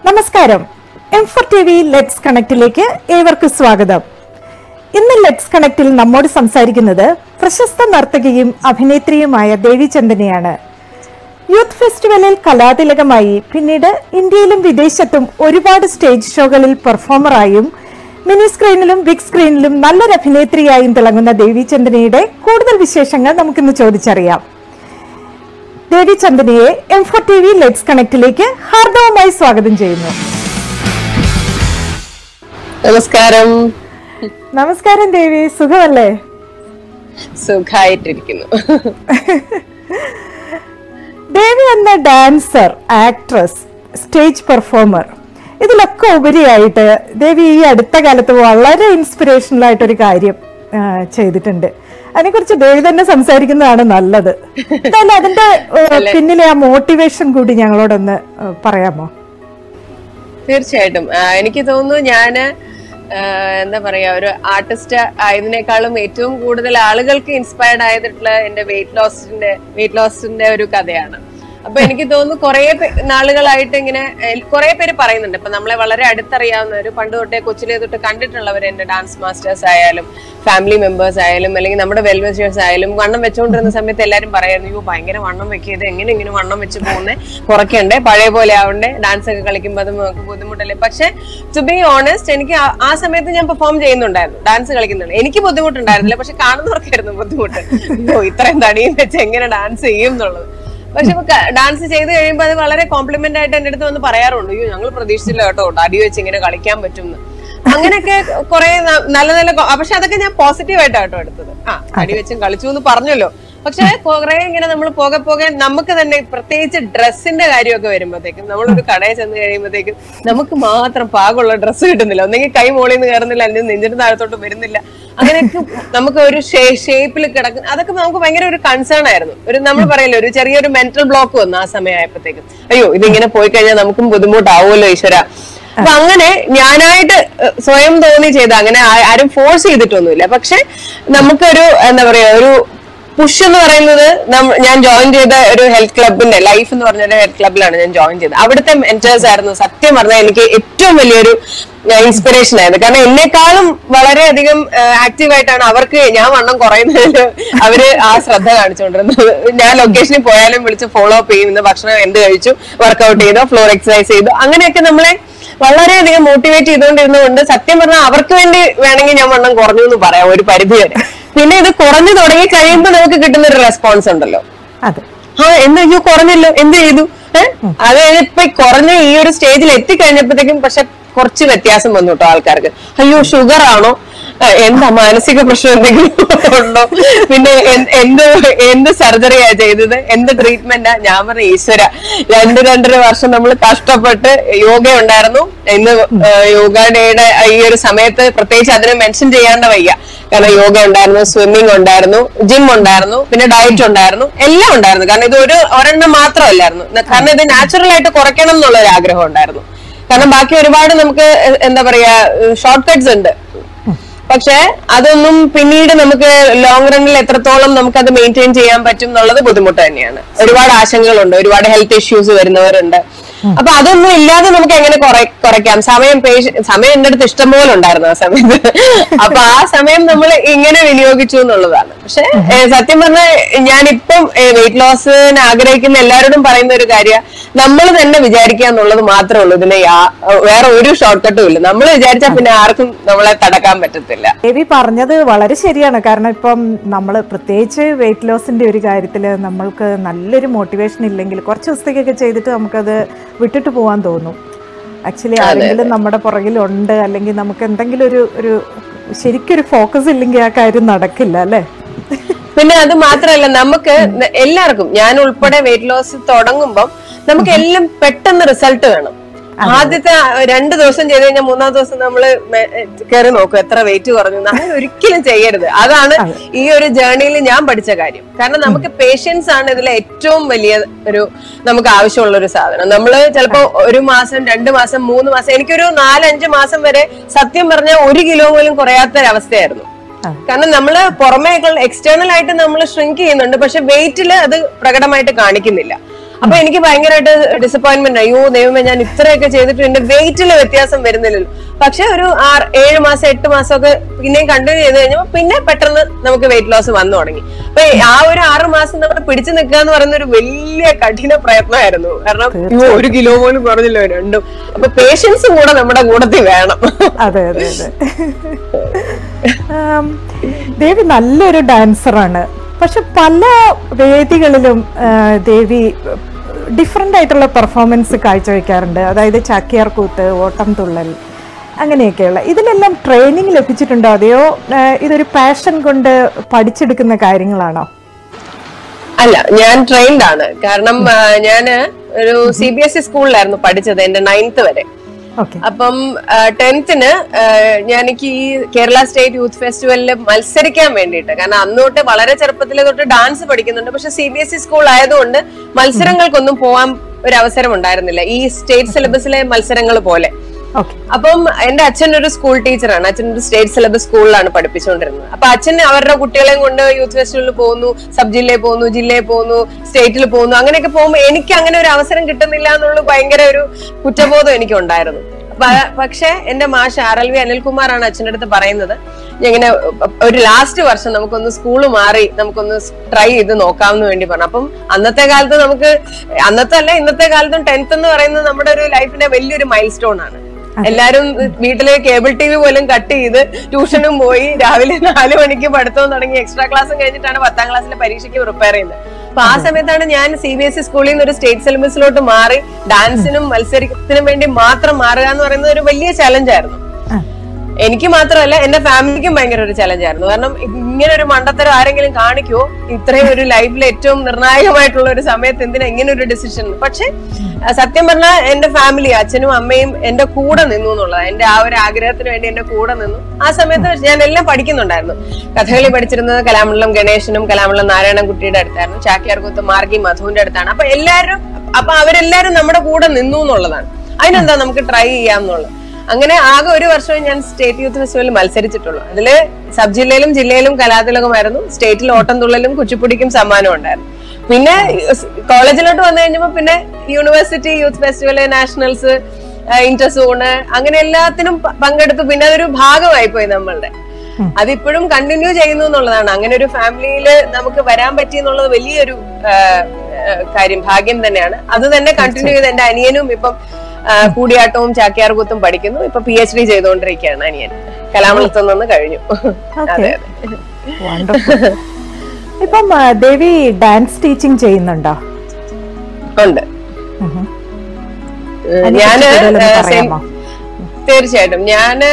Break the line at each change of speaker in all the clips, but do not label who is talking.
നമസ്കാരം M four T V let's കണക്റ്റിലേക്ക് ഏവർക്കും സ്വാഗതം ഇന്ന് ലെറ്റ്സ് കണക്റ്റിൽ നമ്മോട് സംസാരിക്കുന്നത് പ്രശസ്ത നർത്തകിയും അഭിനേത്രിയുമായ ദേവി ചന്ദനയാണ് യൂത്ത് ഫെസ്റ്റിവലിൽ കലാതിലകമായി പിന്നീട് ഇന്ത്യയിലും വിദേശത്തും ഒരുപാട് സ്റ്റേജ് ഷോകളിൽ പെർഫോമറായും മിനി സ്ക്രീനിലും ബിഗ് സ്ക്രീനിലും നല്ലൊരു അഭിനേത്രിയായും തിളങ്ങുന്ന ദേവി ചന്ദനയുടെ കൂടുതൽ വിശേഷങ്ങൾ നമുക്കിന്ന് ചോദിച്ചറിയാം ദേവി ചന്ദനയെ M four T V let's കണക്റ്റിലേക്ക് ഹാർദവമായി സ്വാഗതം ചെയ്യുന്നു
നമസ്കാരം
നമസ്കാരം ദേവി സുഖമല്ലേ
സുഖായിട്ടിരിക്കുന്നു
ദേവി എന്ന ഡാൻസർ ആക്ട്രസ് സ്റ്റേജ് പെർഫോമർ ഇതിലൊക്കെ ഉപരിയായിട്ട് ദേവി ഈ അടുത്ത കാലത്ത് വളരെ ഇൻസ്പിറേഷണൽ ആയിട്ടൊരു കാര്യം ആ, ചെയ്തിട്ടുണ്ട് അതിനെക്കുറിച്ച് ദേവി തന്നെ സംസാരിക്കുന്നതാണ് നല്ലത് എന്തായാലും അതിന്റെ ഏ, പിന്നിലെ ആ മോട്ടിവേഷൻ കൂടി ഞങ്ങളോടൊന്ന് ഏ, പറയാമോ
തീർച്ചയായിട്ടും ആ, എനിക്ക് തോന്നുന്നു ഞാന് ആ, എന്താ പറയാ ഒരു ആർട്ടിസ്റ്റ് ആയതിനേക്കാളും ഏറ്റവും കൂടുതൽ ആളുകൾക്ക് ഇൻസ്പയർഡ് ആയിട്ടുള്ള എന്റെ വെയിറ്റ് ലോസിന്റെ വെയിറ്റ് ലോസിന്റെ ഒരു കഥയാണ് അപ്പൊ എനിക്ക് തോന്നുന്നു കുറെ നാളുകളായിട്ട് ഇങ്ങനെ കുറെ പേര് പറയുന്നുണ്ട് ഇപ്പൊ നമ്മളെ വളരെ അടുത്തറിയാവുന്നവര് പണ്ട് തൊട്ടേ കൊച്ചിലെ തൊട്ട് കണ്ടിട്ടുള്ളവർ എന്റെ ഡാൻസ് മാസ്റ്റേഴ്സ് ആയാലും ഫാമിലി മെമ്പേഴ്സ് ആയാലും അല്ലെങ്കിൽ നമ്മുടെ വെൽവിഷേഴ്സ് ആയാലും വണ്ണം വെച്ചുകൊണ്ടിരുന്ന സമയത്ത് എല്ലാരും പറയായിരുന്നു അയ്യോ ഭയങ്കര വണ്ണം വെക്കിയത് എങ്ങനെ ഇങ്ങനെ വണ്ണം വെച്ച് പോകുന്നേ കുറയ്ക്കണ്ടേ പഴയ പോലെ ആവണ്ടേ ഡാൻസ് ഒക്കെ കളിക്കുമ്പോൾ അത് നമുക്ക് ബുദ്ധിമുട്ടല്ലേ പക്ഷെ ടു ബി ഓണസ്റ്റ് എനിക്ക് ആ- ആ സമയത്ത് ഞാൻ പെർഫോം ചെയ്യുന്നുണ്ടായിരുന്നു ഡാൻസ് കളിക്കുന്നുണ്ട് എനിക്ക് ബുദ്ധിമുട്ടുണ്ടായിരുന്നില്ല പക്ഷെ കാണുന്നവർക്കായിരുന്നു ബുദ്ധിമുട്ട് അയ്യോ ഇത്രയും തടിയും വെച്ച് എങ്ങനെ ഡാൻസ് ചെയ്യും എന്നുള്ളത് പക്ഷെ ഡാൻസ് ചെയ്ത് കഴിയുമ്പോൾ അത് വളരെ കോംപ്ലിമെന്റ് ആയിട്ട് എന്റെ അടുത്ത് വന്ന് പറയാറുണ്ട് അയ്യോ ഞങ്ങൾ പ്രതീക്ഷിച്ചില്ല കേട്ടോ അടി വെച്ച് ഇങ്ങനെ കളിക്കാൻ പറ്റും എന്ന് അങ്ങനെയൊക്കെ കുറെ നല്ല നല്ല കൊ- പക്ഷെ അതൊക്കെ ഞാൻ പോസിറ്റീവ് ആയിട്ടാണ് കേട്ടോ എടുത്തത് ആ അടി വെച്ചും കളിച്ചു എന്ന് പറഞ്ഞല്ലോ പക്ഷെ കുറെ ഇങ്ങനെ നമ്മൾ പോകെ പോകെ നമുക്ക് തന്നെ പ്രത്യേകിച്ച് ഡ്രസ്സിന്റെ കാര്യമൊക്കെ വരുമ്പോഴത്തേക്കും നമ്മളൊരു കടയിൽ ചെന്ന് കഴിയുമ്പോഴത്തേക്കും നമുക്ക് മാത്രം പാകമുള്ള ഡ്രസ്സ് കിട്ടുന്നില്ല ഒന്നെങ്കിൽ കൈ മോളിൽ നിന്ന് കയറുന്നില്ല അല്ലെങ്കിൽ നെഞ്ചിന്റെ താഴത്തോട്ട് വരുന്നില്ല അങ്ങനെയൊക്കെ നമുക്ക് ഒരു ഷേപ്പിൽ കിടക്കുന്ന അതൊക്കെ നമുക്ക് ഭയങ്കര ഒരു കൺസേൺ ആയിരുന്നു ഒരു നമ്മൾ പറയല്ലോ ഒരു ചെറിയൊരു മെന്റൽ ബ്ലോക്ക് വന്നു ആ സമയമായപ്പോഴത്തേക്കും അയ്യോ ഇതിങ്ങനെ പോയി കഴിഞ്ഞാൽ നമുക്കും ബുദ്ധിമുട്ടാവുമല്ലോ ഈശ്വര അപ്പൊ അങ്ങനെ ഞാനായിട്ട് ഏഹ്, സ്വയം തോന്നി ചെയ്ത അങ്ങനെ ആ- ആരും ഫോഴ്സ് ചെയ്തിട്ടൊന്നുമില്ല പക്ഷെ നമുക്കൊരു എന്താ പറയാ ഒരു പുഷ് എന്ന് പറയുന്നത് നമ്മ- ഞാൻ ജോയിൻ ചെയ്ത ഒരു ഹെൽത്ത് ക്ലബിന്റെ ലൈഫ് എന്ന് പറഞ്ഞ ഒരു ഹെൽത്ത് ക്ലബിലാണ് ഞാൻ ജോയിൻ ചെയ്തത് അവിടുത്തെ മെന്റേഴ്സ് ആയിരുന്നു സത്യം പറഞ്ഞാൽ എനിക്ക് ഏറ്റവും വലിയൊരു ഇൻസ്പിറേഷൻ ആയിരുന്നു കാരണം എന്നെക്കാളും വളരെയധികം ആക്റ്റീവ് ആയിട്ടാണ് അവർക്ക് ഞാൻ വണ്ണം കുറയുന്നതിൽ അവര് ആ ശ്രദ്ധ കാണിച്ചുകൊണ്ടിരുന്നത് ഞാൻ ലൊക്കേഷനിൽ പോയാലും വിളിച്ച് ഫോളോ അപ്പ് ചെയ്യും ഇന്ന് ഭക്ഷണം എന്ത് കഴിച്ചു വർക്കൗട്ട് ചെയ്തോ ഫ്ലോർ എക്സസൈസ് ചെയ്തു അങ്ങനെയൊക്കെ നമ്മളെ വളരെയധികം മോട്ടിവേറ്റ് ചെയ്തുകൊണ്ടിരുന്നതുകൊണ്ട് സത്യം പറഞ്ഞാൽ അവർക്ക് വേണ്ടി വേണമെങ്കിൽ ഞാൻ വണ്ണം കുറഞ്ഞു എന്ന് പറയാം ഒരു പരിധി വരെ പിന്നെ ഇത് കുറഞ്ഞു തുടങ്ങി കഴിയുമ്പോൾ നമുക്ക് കിട്ടുന്ന ഒരു റെസ്പോൺസ് ഉണ്ടല്ലോ
അതെ
ആ എന്താ അയ്യോ കുറഞ്ഞല്ലോ എന്ത് ചെയ്തു ഏഹ് അത് ഇപ്പൊ ഈ കുറഞ്ഞ ഈ ഒരു സ്റ്റേജിൽ എത്തിക്കഴിഞ്ഞപ്പോഴത്തേക്കും പക്ഷെ കുറച്ച് വ്യത്യാസം വന്നു കേട്ടോ ആൾക്കാർക്ക് അയ്യോ ഷുഗർ ആണോ ആ, എന്താ മാനസിക പ്രശ്നം എന്തെങ്കിലും ഉണ്ടോ പിന്നെ എൻ- എന്ത് എന്ത് സർജറിയാ ചെയ്തത് എന്ത് ട്രീറ്റ്മെന്റാ ഞാൻ പറഞ്ഞ ഈശ്വര രണ്ട് രണ്ടര വർഷം നമ്മൾ കഷ്ടപ്പെട്ട് യോഗ ഉണ്ടായിരുന്നു ഇന്ന് ആ, യോഗ ഡേയുടെ ഈ ഒരു സമയത്ത് പ്രത്യേകിച്ച് അതിനെ മെൻഷൻ ചെയ്യാണ്ട് വയ്യ കാരണം യോഗ ഉണ്ടായിരുന്നു സ്വിമ്മിംഗ് ഉണ്ടായിരുന്നു ജിം ഉണ്ടായിരുന്നു പിന്നെ ഡയറ്റ് ഉണ്ടായിരുന്നു എല്ലാം ഉണ്ടായിരുന്നു കാരണം ഇത് ഒരു ഒരെണ്ണം മാത്രമല്ലായിരുന്നു ന- കാരണം ഇത് നാച്ചുറൽ ആയിട്ട് കുറയ്ക്കണം എന്നുള്ള ഒരു ആഗ്രഹം ഉണ്ടായിരുന്നു കാരണം ബാക്കി ഒരുപാട് നമുക്ക് എ- എന്താ പറയാ ഷോർട്ട് കട്ട്സ് ഉണ്ട് പക്ഷെ അതൊന്നും പിന്നീട് നമുക്ക് ലോങ് റണ്ണിൽ എത്രത്തോളം നമുക്ക് അത് മെയിൻറ്റെയിൻ ചെയ്യാൻ പറ്റും എന്നുള്ളത് ബുദ്ധിമുട്ട് തന്നെയാണ് ഒരുപാട് ആശങ്കകളുണ്ട് ഒരുപാട് ഹെൽത്ത് ഇഷ്യൂസ് വരുന്നവരുണ്ട് അപ്പൊ അതൊന്നും ഇല്ലാതെ നമുക്ക് എങ്ങനെ കുറ- കുറയ്ക്കാം സമയം പേശ സമയം എന്റെ അടുത്ത് ഇഷ്ടം പോലെ ഉണ്ടായിരുന്നു ആ സമയത്ത് അപ്പൊ ആ സമയം നമ്മൾ ഇങ്ങനെ വിനിയോഗിച്ചു എന്നുള്ളതാണ് പക്ഷെ ഏ, സത്യം പറഞ്ഞാൽ ഞാനിപ്പം വെയിറ്റ് ലോസിന് ആഗ്രഹിക്കുന്ന എല്ലാവരോടും പറയുന്ന ഒരു കാര്യം നമ്മൾ തന്നെ വിചാരിക്കുക എന്നുള്ളത് മാത്രമേ ഉള്ളൂ ഇതിന് യാ- വേറെ ഒരു ഷോർട്ട് കട്ടും ഇല്ല നമ്മൾ വിചാരിച്ചാൽ പിന്നെ ആർക്കും നമ്മളെ തടക്കാൻ പറ്റത്തില്ല
ദേവി പറഞ്ഞത് വളരെ ശരിയാണ് കാരണം ഇപ്പം നമ്മൾ പ്രത്യേകിച്ച് വെയിറ്റ് ലോസിന്റെ ഒരു കാര്യത്തിൽ നമ്മൾക്ക് നല്ലൊരു മോട്ടിവേഷൻ ഇല്ലെങ്കിൽ കുറച്ച് ദിവസത്തേക്കൊക്കെ ചെയ്തിട്ട് നമുക്കത് വിട്ടിട്ട് പോകാൻ തോന്നും ആക്ച്വലി ആരെങ്കിലും നമ്മുടെ പുറകിലുണ്ട് അല്ലെങ്കിൽ നമുക്ക് എന്തെങ്കിലും ഒരു ഒരു ശരിക്കൊരു ഫോക്കസ് ഇല്ലെങ്കിൽ ആ കാര്യം നടക്കില്ല അല്ലേ
പിന്നെ അത് മാത്രമല്ല നമുക്ക് ന- എല്ലാവർക്കും ഞാൻ ഉൾപ്പെടെ വെയിറ്റ് ലോസ് തുടങ്ങുമ്പോൾ നമുക്ക് എല്ലാം പെട്ടെന്ന് റിസൾട്ട് വേണം ആദ്യത്തെ ആ രണ്ട് ദിവസം ചെയ്ത് കഴിഞ്ഞാൽ മൂന്നാം ദിവസം നമ്മള് കയറി നോക്കും എത്ര വെയിറ്റ് കുറഞ്ഞു എന്ന്. അങ്ങനെ ഒരിക്കലും ചെയ്യരുത് അതാണ് ഈ ഒരു ജേർണിയിൽ ഞാൻ പഠിച്ച കാര്യം കാരണം നമുക്ക് പേഷ്യൻസ് ആണ് ഇതിലെ ഏറ്റവും വലിയ ഒരു നമുക്ക് ആവശ്യമുള്ള ഒരു സാധനം നമ്മള് ചിലപ്പോ ഒരു മാസം രണ്ട് മാസം മൂന്ന് മാസം എനിക്കൊരു നാലഞ്ച് മാസം വരെ സത്യം പറഞ്ഞാൽ ഒരു കിലോ പോലും കുറയാത്ത ഒരവസ്ഥയായിരുന്നു കാരണം നമ്മള് പുറമേ എക്സ്റ്റേണൽ ആയിട്ട് നമ്മൾ ഷ്രിങ്ക് ചെയ്യുന്നുണ്ട് പക്ഷെ വെയിറ്റിൽ അത് പ്രകടമായിട്ട് കാണിക്കുന്നില്ല അപ്പൊ എനിക്ക് ഭയങ്കരമായിട്ട് ഡിസപ്പോയിന്റ്മെന്റ് അയ്യോ ദൈവമേ ഞാൻ ഇത്രയൊക്കെ ചെയ്തിട്ട് എന്റെ വെയിറ്റിൽ വ്യത്യാസം വരുന്നില്ലല്ലോ പക്ഷെ ഒരു ആറ് ഏഴ് മാസം എട്ട് മാസം ഒക്കെ പിന്നെയും കണ്ടിന്യൂ ചെയ്ത് കഴിഞ്ഞപ്പോൾ പിന്നെ പെട്ടെന്ന് നമുക്ക് വെയിറ്റ് ലോസ് വന്നു തുടങ്ങി അപ്പൊ ആ ഒരു ആറ് മാസം നമ്മൾ പിടിച്ചു നിൽക്കുക എന്ന് പറയുന്ന ഒരു വലിയ കഠിന പ്രയത്നമായിരുന്നു കാരണം അയ്യോ ഒരു കിലോ പോലും കുറഞ്ഞില്ലോ രണ്ടും അപ്പൊ പേഷ്യൻസും കൂടെ നമ്മുടെ കൂടത്തിൽ വേണം
അതെ അതെ അതെ ആം, ദേവി നല്ലൊരു ഡാൻസറാണ് പക്ഷെ പല വേദികളിലും ആ, ദേവി ഡിഫറെൻ്റ് ആയിട്ടുള്ള പെർഫോമൻസ് കാഴ്ചവെക്കാറുണ്ട് അതായത് ചാക്യാർ കൂത്ത് ഓട്ടം തുള്ളൽ അങ്ങനെയൊക്കെയുള്ള ഇതിനെല്ലാം ട്രെയിനിങ് ലഭിച്ചിട്ടുണ്ടോ അതെയോ ആ, ഇതൊരു പാഷൻ കൊണ്ട് പഠിച്ചെടുക്കുന്ന കാര്യങ്ങളാണോ
അല്ല ഞാൻ ട്രെയിൻഡ് ആണ് കാരണം ആ, ഞാന് ഒരു സി ബി എസ് ഇ സ്കൂളിലായിരുന്നു പഠിച്ചത് എന്റെ നയൻത്ത് വരെ
ഓക്കെ
അപ്പം ടെൻത്തിന് ഞാൻ എനിക്ക് ഈ കേരള സ്റ്റേറ്റ് യൂത്ത് ഫെസ്റ്റിവലിൽ മത്സരിക്കാൻ വേണ്ടിയിട്ട് കാരണം അന്ന് തൊട്ട് വളരെ ചെറുപ്പത്തിൽ തൊട്ട് ഡാൻസ് പഠിക്കുന്നുണ്ട് പക്ഷെ C B S E school ആയതുകൊണ്ട് മത്സരങ്ങൾക്കൊന്നും പോവാൻ ഒരു അവസരം ഉണ്ടായിരുന്നില്ല ഈ സ്റ്റേറ്റ് സിലബസിലെ മത്സരങ്ങൾ പോലെ
ഓക്കെ
അപ്പം എന്റെ അച്ഛൻ ഒരു സ്കൂൾ ടീച്ചറാണ് അച്ഛൻ ഒരു സ്റ്റേറ്റ് സിലബസ് സ്കൂളിലാണ് പഠിപ്പിച്ചുകൊണ്ടിരുന്നത് അപ്പൊ അച്ഛൻ അവരുടെ കുട്ടികളെയും കൊണ്ട് യൂത്ത് ഫെസ്റ്റിവലിൽ പോകുന്നു സബ് ജില്ലയിൽ പോകുന്നു ജില്ലയിൽ പോകുന്നു സ്റ്റേറ്റിൽ പോകുന്നു അങ്ങനെയൊക്കെ പോകുമ്പോൾ എനിക്ക് അങ്ങനെ ഒരു അവസരം കിട്ടുന്നില്ല എന്നുള്ള ഭയങ്കര ഒരു കുറ്റബോധം എനിക്ക് ഉണ്ടായിരുന്നു പ- പക്ഷെ എന്റെ മാഷ് ആർ എൽ വി അനിൽകുമാറാണ് അച്ഛൻ്റെ അടുത്ത് പറയുന്നത് ഇങ്ങനെ ഒരു ലാസ്റ്റ് വർഷം നമുക്കൊന്ന് സ്കൂൾ മാറി നമുക്കൊന്ന് ട്രൈ ചെയ്ത് നോക്കാമെന്ന് വേണ്ടി പറഞ്ഞു അപ്പം അന്നത്തെ കാലത്ത് നമുക്ക് അന്നത്തെ അല്ല ഇന്നത്തെ കാലത്തും ടെൻത്ത് എന്ന് പറയുന്നത് നമ്മുടെ ഒരു ലൈഫിന്റെ വലിയൊരു മൈൽ സ്റ്റോൺ ആണ് എല്ലാരും വീട്ടിലെ കേബിൾ ടി വി പോലും കട്ട് ചെയ്ത് ട്യൂഷനും പോയി രാവിലെ നാല് മണിക്ക് പഠിത്തവും തുടങ്ങി എക്സ്ട്രാ ക്ലാസ്സും കഴിഞ്ഞിട്ടാണ് പത്താം ക്ലാസ്സിലെ പരീക്ഷയ്ക്ക് പ്രിപ്പയർ ചെയ്യുന്നത് അപ്പൊ ആ സമയത്താണ് ഞാൻ സി ബി എസ് ഇ സ്കൂളിൽ നിന്ന് ഒരു സ്റ്റേറ്റ് സിലബസിലോട്ട് മാറി ഡാൻസിനും മത്സരത്തിനും വേണ്ടി മാത്രം മാറുക എന്ന് പറയുന്നത് ഒരു വലിയ ചലഞ്ചായിരുന്നു
ആ.
എനിക്ക് മാത്രമല്ല എന്റെ ഫാമിലിക്കും ഭയങ്കര ഒരു ചലഞ്ച് ആയിരുന്നു കാരണം ഇങ്ങനെ ഒരു മണ്ടത്തരം ആരെങ്കിലും കാണിക്കുമോ ഇത്രയും ഒരു ലൈഫിൽ ഏറ്റവും നിർണായകമായിട്ടുള്ള ഒരു സമയത്ത് എന്തിനാ ഇങ്ങനെ ഒരു ഡിസിഷൻ പക്ഷെ ആ, സത്യം പറഞ്ഞാൽ എന്റെ ഫാമിലി അച്ഛനും അമ്മയും എന്റെ കൂടെ നിന്നു എന്നുള്ളത് എന്റെ ആ ഒരു ആഗ്രഹത്തിന് വേണ്ടി എന്റെ കൂടെ നിന്നു ആ സമയത്ത് ഞാൻ എല്ലാം പഠിക്കുന്നുണ്ടായിരുന്നു കഥകളി പഠിച്ചിരുന്നത് കലാമണ്ഡലം ഗണേശനും കലാമണ്ഡലം നാരായണൻകുട്ടിയുടെ അടുത്തായിരുന്നു ചാക്യാർകൂത്ത് മാർഗി മധുവിന്റെ അടുത്താണ് അപ്പൊ എല്ലാവരും അപ്പൊ അവരെല്ലാരും നമ്മുടെ കൂടെ നിന്നു എന്നുള്ളതാണ് അതിനെന്താ നമുക്ക് ട്രൈ ചെയ്യാമെന്നുള്ളത് അങ്ങനെ ആകെ ഒരു വർഷമേ ഞാൻ സ്റ്റേറ്റ് യൂത്ത് ഫെസ്റ്റിവലിൽ മത്സരിച്ചിട്ടുള്ളൂ അതില് സബ് ജില്ലയിലും ജില്ലയിലും കലാതിലകമായിരുന്നു സ്റ്റേറ്റിൽ ഓട്ടം തുള്ളലും കുച്ചിപ്പുടിക്കും സമ്മാനം ഉണ്ടായിരുന്നു പിന്നെ കോളേജിലോട്ട് വന്നു കഴിഞ്ഞപ്പോ പിന്നെ university youth festival nationals interzone അങ്ങനെ എല്ലാത്തിനും പ- പങ്കെടുത്തു പിന്നെ അതൊരു ഭാഗമായി പോയി നമ്മളുടെ അതിപ്പോഴും കണ്ടിന്യൂ ചെയ്യുന്നു എന്നുള്ളതാണ് അങ്ങനെ ഒരു ഫാമിലിയിൽ നമുക്ക് വരാൻ പറ്റി എന്നുള്ളത് വലിയൊരു ആ, ആ, കാര്യം ഭാഗ്യം തന്നെയാണ് അത് തന്നെ കണ്ടിന്യൂ ചെയ്ത് എന്റെ അനിയനും ഇപ്പം ആ, കൂടിയാട്ടവും ചാക്യാർകൂത്തും പഠിക്കുന്നു ഇപ്പൊ പി എച്ച് ഡി ചെയ്തുകൊണ്ടിരിക്കുകയാണ് അനിയൻ കലാമണത്തിൽ നിന്ന് കഴിഞ്ഞു അതെ അതെ
വണ്ടർഫുൾ ഇപ്പം ആ, ദേവി ഡാൻസ് ടീച്ചിങ് ചെയ്യുന്നുണ്ടോ
ഉണ്ട്
ഉഹും.
ഏഹ്
അതിനെക്കുറിച്ച്
ഞാന്
കൂടുതലൊന്ന്
ഏഹ്
പറയാമോ?
തീർച്ചയായിട്ടും ഞാന്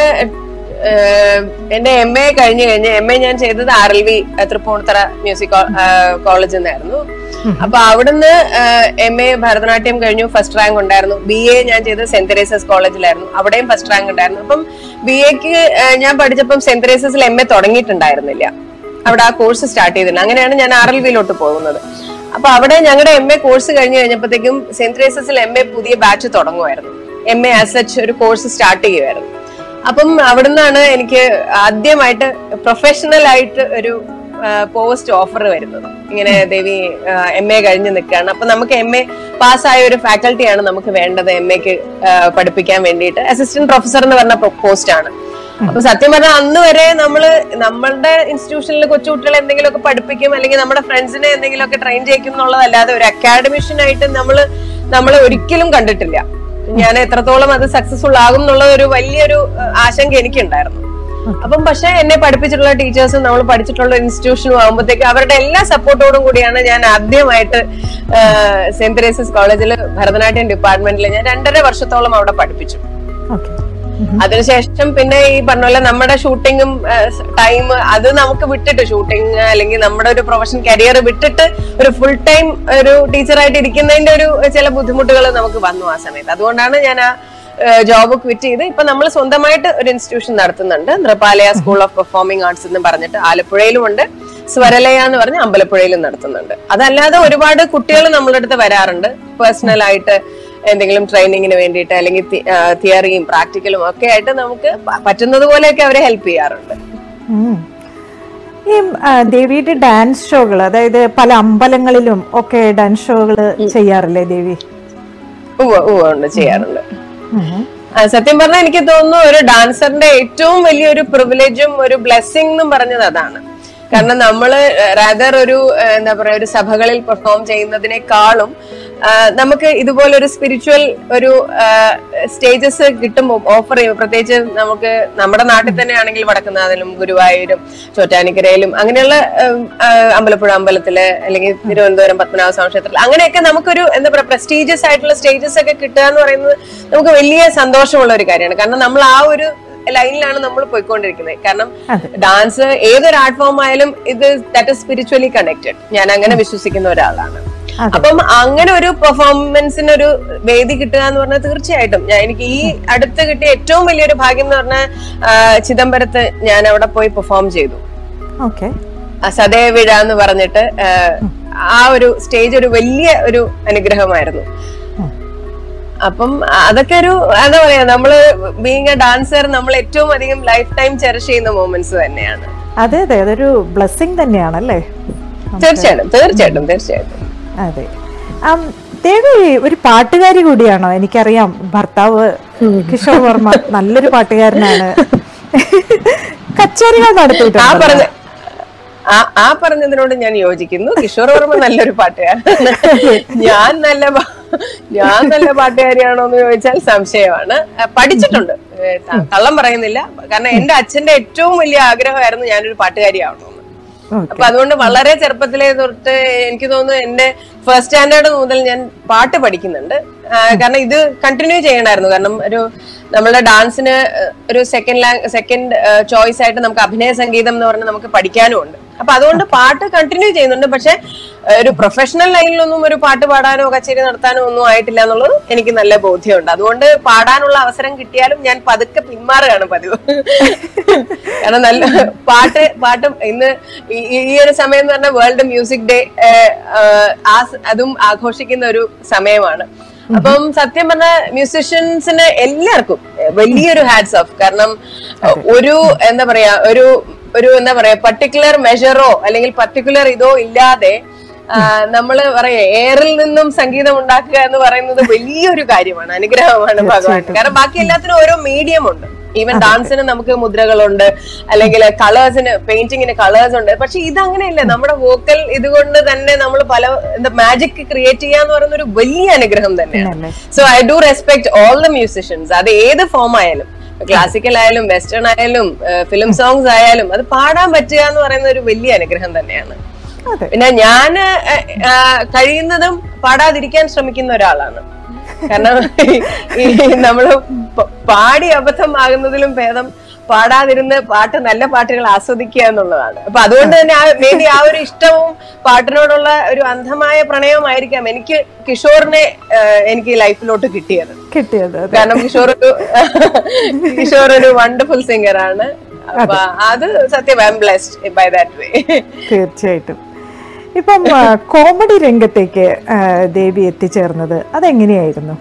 ഏഹ് എന്റെ എം എ കഴിഞ്ഞു കഴിഞ്ഞ് എം എ ഞാൻ ചെയ്തത് R L V Tripunithura music കോളേജിൽ നിന്നായിരുന്നു അപ്പൊ അവിടുന്ന് എം എ ഭരതനാട്യം കഴിഞ്ഞു ഫസ്റ്റ് റാങ്ക് ഉണ്ടായിരുന്നു ബി എ ഞാൻ ചെയ്തത് സെന്റ് തെരേസസ് കോളേജിലായിരുന്നു അവിടെയും ഫസ്റ്റ് റാങ്ക് ഉണ്ടായിരുന്നു അപ്പം ബി എക്ക് ഞാൻ പഠിച്ചപ്പം സെന്റ് തെരേസസിൽ എം എ തുടങ്ങിയിട്ടുണ്ടായിരുന്നില്ല അവിടെ ആ കോഴ്സ് സ്റ്റാർട്ട് ചെയ്തില്ല അങ്ങനെയാണ് ഞാൻ ആർ എൽ വിയിലോട്ട് പോകുന്നത് അപ്പൊ അവിടെ ഞങ്ങളുടെ എം എ കോഴ്സ് കഴിഞ്ഞ് കഴിഞ്ഞപ്പോഴത്തേക്കും സെന്റ് തെരേസസിൽ എം എ പുതിയ ബാച്ച് തുടങ്ങുമായിരുന്നു എം എ ആസ് സച്ച് ഒരു കോഴ്സ് സ്റ്റാർട്ട് ചെയ്യുമായിരുന്നു അപ്പം അവിടുന്നാണ് എനിക്ക് ആദ്യമായിട്ട് പ്രൊഫഷണൽ ആയിട്ട് ഒരു പോസ്റ്റ് ഓഫർ വരുന്നത് ഇങ്ങനെ ദേവി എം എ കഴിഞ്ഞ് നിൽക്കുകയാണ് അപ്പൊ നമുക്ക് എം എ പാസ്സായ ഒരു ഫാക്കൽറ്റിയാണ് നമുക്ക് വേണ്ടത് എം എക്ക് പഠിപ്പിക്കാൻ വേണ്ടിയിട്ട് അസിസ്റ്റന്റ് പ്രൊഫസർ എന്ന് പറഞ്ഞ പോസ്റ്റ് ആണ് അപ്പൊ സത്യം പറഞ്ഞാൽ അന്ന് വരെ നമ്മള് നമ്മളുടെ ഇൻസ്റ്റിറ്റ്യൂഷനിൽ കൊച്ചുകുട്ടികളെ എന്തെങ്കിലുമൊക്കെ പഠിപ്പിക്കും അല്ലെങ്കിൽ നമ്മുടെ ഫ്രണ്ട്സിനെ എന്തെങ്കിലുമൊക്കെ ട്രെയിൻ ചെയ്യിക്കും എന്നുള്ളതല്ലാതെ ഒരു അക്കാഡമിഷ്യൻ ആയിട്ട് നമ്മള് നമ്മളെ ഒരിക്കലും കണ്ടിട്ടില്ല ഞാൻ എത്രത്തോളം അത് സക്സസ്ഫുൾ ആകും എന്നുള്ള ഒരു വലിയൊരു ഏഹ്, ആശങ്ക എനിക്കുണ്ടായിരുന്നു അപ്പം പക്ഷെ എന്നെ പഠിപ്പിച്ചിട്ടുള്ള ടീച്ചേഴ്സും നമ്മൾ പഠിച്ചിട്ടുള്ള ഇൻസ്റ്റിറ്റ്യൂഷനും ആകുമ്പോഴത്തേക്ക് അവരുടെ എല്ലാ സപ്പോർട്ടോടും കൂടിയാണ് ഞാൻ ആദ്യമായിട്ട് സെന്റ് തെരേസസ് കോളേജിൽ ഭരതനാട്യം ഡിപ്പാർട്ട്മെന്റിൽ ഞാൻ രണ്ടര വർഷത്തോളം അവിടെ പഠിപ്പിച്ചു
ഓക്കെ
അതിനുശേഷം പിന്നെ ഈ പറഞ്ഞ പോലെ നമ്മുടെ ഷൂട്ടിങ്ങും ടൈം അത് നമുക്ക് വിട്ടിട്ട് ഷൂട്ടിങ് അല്ലെങ്കിൽ നമ്മുടെ ഒരു പ്രൊഫഷൻ കരിയർ വിട്ടിട്ട് ഒരു ഫുൾ ടൈം ഒരു ടീച്ചറായിട്ട് ഇരിക്കുന്നതിന്റെ ഒരു ചില ബുദ്ധിമുട്ടുകൾ നമുക്ക് വന്നു ആ സമയത്ത് അതുകൊണ്ടാണ് ഞാൻ ആ ജോബ് ക്വിറ്റ് ചെയ്ത് ഇപ്പൊ നമ്മൾ സ്വന്തമായിട്ട് ഒരു ഇൻസ്റ്റിറ്റ്യൂഷൻ നടത്തുന്നുണ്ട് Nrupalaya school of performing arts എന്ന് പറഞ്ഞിട്ട് ആലപ്പുഴയിലും ഉണ്ട് സ്വരലയ എന്ന് പറഞ്ഞ് അമ്പലപ്പുഴയിലും നടത്തുന്നുണ്ട് അതല്ലാതെ ഒരുപാട് കുട്ടികൾ നമ്മളുടെ അടുത്ത് വരാറുണ്ട് പേഴ്സണൽ ആയിട്ട് എന്തെങ്കിലും ട്രെയിനിങ്ങിന് വേണ്ടിയിട്ട് അല്ലെങ്കിൽ തിയറിയും പ്രാക്ടിക്കലും ഒക്കെ ആയിട്ട് നമുക്ക് പ- പറ്റുന്നത് പോലെയൊക്കെ അവരെ ഹെൽപ്പ് ചെയ്യാറുണ്ട്
ഉം. ഈ ആ, ദേവിയുടെ ഡാൻസ് ഷോകൾ അതായത് പല അമ്പലങ്ങളിലും ഒക്കെ ഡാൻസ് ഷോകൾ ചെയ്യാറില്ലേ ദേവി
ഉവ്വ് ഉവ്വ് ഉണ്ട് ചെയ്യാറുണ്ട്
ഉം.
ആ, സത്യം പറഞ്ഞാൽ എനിക്ക് തോന്നുന്നു ഒരു ഡാൻസറിന്റെ ഏറ്റവും വലിയൊരു പ്രിവിലേജും ഒരു ബ്ലെസ്സിംഗ് എന്നും പറഞ്ഞത് അതാണ് കാരണം നമ്മള് റാദർ ഒരു ആ, എന്താ പറയാ ഒരു സഭകളിൽ പെർഫോം ചെയ്യുന്നതിനേക്കാളും ആ, നമുക്ക് ഇതുപോലെ ഒരു സ്പിരിച്വൽ ഒരു സ്റ്റേജസ് കിട്ടുമ്പോൾ ഓഫർ ചെയ്യും പ്രത്യേകിച്ച് നമുക്ക് നമ്മുടെ നാട്ടിൽ തന്നെ ആണെങ്കിൽ വടക്കുന്നാഥനും ഗുരുവായൂരും ചോറ്റാനിക്കരയിലും അങ്ങനെയുള്ള ഉം, ആ, അമ്പലപ്പുഴ അമ്പലത്തില് അല്ലെങ്കിൽ തിരുവനന്തപുരം പത്മനാഭ സ്വാമി ക്ഷേത്രത്തിൽ അങ്ങനെയൊക്കെ നമുക്കൊരു എന്താ പറയാ പ്രസ്റ്റീജിയസ് ആയിട്ടുള്ള സ്റ്റേജസ് ഒക്കെ കിട്ടുക എന്ന് പറയുന്നത് നമുക്ക് വലിയ സന്തോഷമുള്ള ഒരു കാര്യമാണ് കാരണം നമ്മൾ ആ ഒരു ലൈനിലാണ് നമ്മൾ പോയിക്കൊണ്ടിരിക്കുന്നത് കാരണം
അതെ.
ഡാൻസ് ഏതൊരു ആർട്ട് ഫോം ആയാലും ഇത് ദാറ്റ് ഇസ് സ്പിരിച്വലി കണക്റ്റഡ് ഞാൻ അങ്ങനെ വിശ്വസിക്കുന്ന ഒരാളാണ്
അതെ.
അപ്പം അങ്ങനെ ഒരു പെർഫോമൻസിന് ഒരു വേദി കിട്ടുക എന്ന് പറഞ്ഞാൽ തീർച്ചയായിട്ടും ഞാൻ എനിക്ക് ഈ അടുത്ത് കിട്ടിയ ഏറ്റവും വലിയൊരു ഭാഗ്യം എന്ന് പറഞ്ഞാൽ ആ, ചിദംബരത്ത് ഞാൻ അവിടെ പോയി പെർഫോം ചെയ്തു
ഓക്കെ
ആ സദയവിഴ എന്ന് പറഞ്ഞിട്ട് ആ, ആ ഒരു സ്റ്റേജ് ഒരു വലിയ ഒരു അനുഗ്രഹമായിരുന്നു
ഉം.
അപ്പം അതൊക്കെ ഒരു എന്താ പറയാ നമ്മള് ബീങ് എ ഡാൻസർ നമ്മൾ ഏറ്റവും അധികം ലൈഫ് ടൈം ചെറിഷ് ചെയ്യുന്ന മൂമെന്റ്സ് തന്നെയാണ്
അതെ അതെ അതൊരു ബ്ലെസ്സിങ് തന്നെയാണല്ലേ
തീർച്ചയായിട്ടും തീർച്ചയായിട്ടും തീർച്ചയായിട്ടും
അതെ ആം, ദേവി ഒരു പാട്ടുകാരി കൂടിയാണോ എനിക്കറിയാം ഭർത്താവ് കിഷോർ വർമ്മ നല്ലൊരു പാട്ടുകാരനാണ് കച്ചേരികൾ
ആ
നടത്തിയിട്ടുണ്ട്
പറഞ്ഞ ആ ആ പറഞ്ഞതിനോട് ഞാൻ യോജിക്കുന്നു കിഷോർ വർമ്മ നല്ലൊരു പാട്ടുകാരൻ ഞാൻ നല്ല പാ- ഞാൻ നല്ല പാട്ടുകാരിയാണോ എന്ന് ചോദിച്ചാൽ സംശയമാണ് ആ, പഠിച്ചിട്ടുണ്ട് ഏ, ത- കള്ളം പറയുന്നില്ല കാരണം എന്റെ അച്ഛന്റെ ഏറ്റവും വലിയ ആഗ്രഹമായിരുന്നു ഞാനൊരു പാട്ടുകാരിയാവണമെന്ന്
ഓക്കെ
അപ്പൊ അതുകൊണ്ട് വളരെ ചെറുപ്പത്തിലേ തൊട്ട് എനിക്ക് തോന്നുന്നു എന്റെ ഫസ്റ്റ് സ്റ്റാൻഡേർഡ് മുതൽ ഞാൻ പാട്ട് പഠിക്കുന്നുണ്ട് ആ, കാരണം ഇത് കണ്ടിന്യൂ ചെയ്യണമായിരുന്നു കാരണം ഒരു നമ്മളുടെ ഡാൻസിന് ഒരു സെക്കൻഡ് ലാംഗ് സെക്കൻഡ് ചോയ്സ് ആയിട്ട് നമുക്ക് അഭിനയ സംഗീതം എന്ന് പറഞ്ഞ് നമുക്ക് പഠിക്കാനും ഉണ്ട് അപ്പൊ അതുകൊണ്ട് പാട്ട് കണ്ടിന്യൂ ചെയ്യുന്നുണ്ട് പക്ഷെ ആ, ഒരു പ്രൊഫഷണൽ ലൈനിലൊന്നും ഒരു പാട്ട് പാടാനോ കച്ചേരി നടത്താനോ ഒന്നും ആയിട്ടില്ല എന്നുള്ളത് എനിക്ക് നല്ല ബോധ്യമുണ്ട് അതുകൊണ്ട് പാടാനുള്ള അവസരം കിട്ടിയാലും ഞാൻ പതുക്കെ പിന്മാറുകയാണ് പതിവ് കാരണം നല്ല പാട്ട് പാട്ട് ഇന്ന് ഈ- ഈ- ഈ ഒരു സമയം എന്ന് പറഞ്ഞാൽ വേൾഡ് മ്യൂസിക് ഡേ ആ സ- അതും ആഘോഷിക്കുന്ന ഒരു സമയമാണ് അപ്പം സത്യം പറഞ്ഞ മ്യൂസിഷ്യൻസിന് എല്ലാവർക്കും വലിയൊരു ഹാറ്റ്സ് ഓഫ് കാരണം ഒരു എന്താ പറയാ ഒരു ഒരു എന്താ പറയാ പർട്ടിക്കുലർ മെഷറോ അല്ലെങ്കിൽ പർട്ടിക്കുലർ ഇതോ ഇല്ലാതെ ആ, നമ്മള് പറയാ എയറിൽ നിന്നും സംഗീതം ഉണ്ടാക്കുക എന്ന് പറയുന്നത് വലിയൊരു കാര്യമാണ് അനുഗ്രഹമാണ് ഭഗവാൻ കാരണം ബാക്കി എല്ലാത്തിനും ഓരോ മീഡിയം ഉണ്ട് ഈവൻ ഡാൻസിന് നമുക്ക് മുദ്രകളുണ്ട് അല്ലെങ്കിൽ കളേഴ്സിന് പെയിന്റിങ്ങിന് കളേഴ്സ് ഉണ്ട് പക്ഷെ ഇതങ്ങനെയല്ല നമ്മുടെ വോക്കൽ ഇതുകൊണ്ട് തന്നെ നമ്മൾ പല എന്താ മാജിക് ക്രിയേറ്റ് ചെയ്യാന്ന് പറയുന്ന ഒരു വലിയ അനുഗ്രഹം തന്നെയാണ്
അല്ലേ?
So I do respect all the musicians അത് ഏത് ഫോം ആയാലും ക്ലാസിക്കൽ ആയാലും വെസ്റ്റേൺ ആയാലും ഫിലിം സോങ്സ് ആയാലും അത് പാടാൻ പറ്റുക എന്ന് പറയുന്ന ഒരു വലിയ അനുഗ്രഹം തന്നെയാണ്
അതെ
പിന്നെ ഞാൻ കഴിയുന്നതും പാടാതിരിക്കാൻ ശ്രമിക്കുന്ന ഒരാളാണ് കാരണം ഈ നമ്മള് പ- പാടി അബദ്ധം ആകുന്നതിലും ഭേദം പാടാതിരുന്ന് പാട്ട് നല്ല പാട്ടുകൾ ആസ്വദിക്കുക എന്നുള്ളതാണ് അപ്പൊ അതുകൊണ്ട് തന്നെ ആ വേണ്ടി ആ ഒരു ഇഷ്ടവും പാട്ടിനോടുള്ള ഒരു അന്ധമായ പ്രണയവുമായിരിക്കാം എനിക്ക് കിഷോറിനെ ആ, എനിക്ക് ലൈഫിലോട്ട് കിട്ടിയത്
കിട്ടിയത് അതെ
കാരണം കിഷോർ ഒരു കിഷോർ ഒരു വണ്ടർഫുൾ സിംഗർ ആണ് അപ്പൊ അത് സത്യം I'm blessed by that way
തീർച്ചയായിട്ടും ഇപ്പം ആ, കോമഡി രംഗത്തേക്ക് ആ, ദേവി എത്തിച്ചേർന്നത് അതെങ്ങനെയായിരുന്നു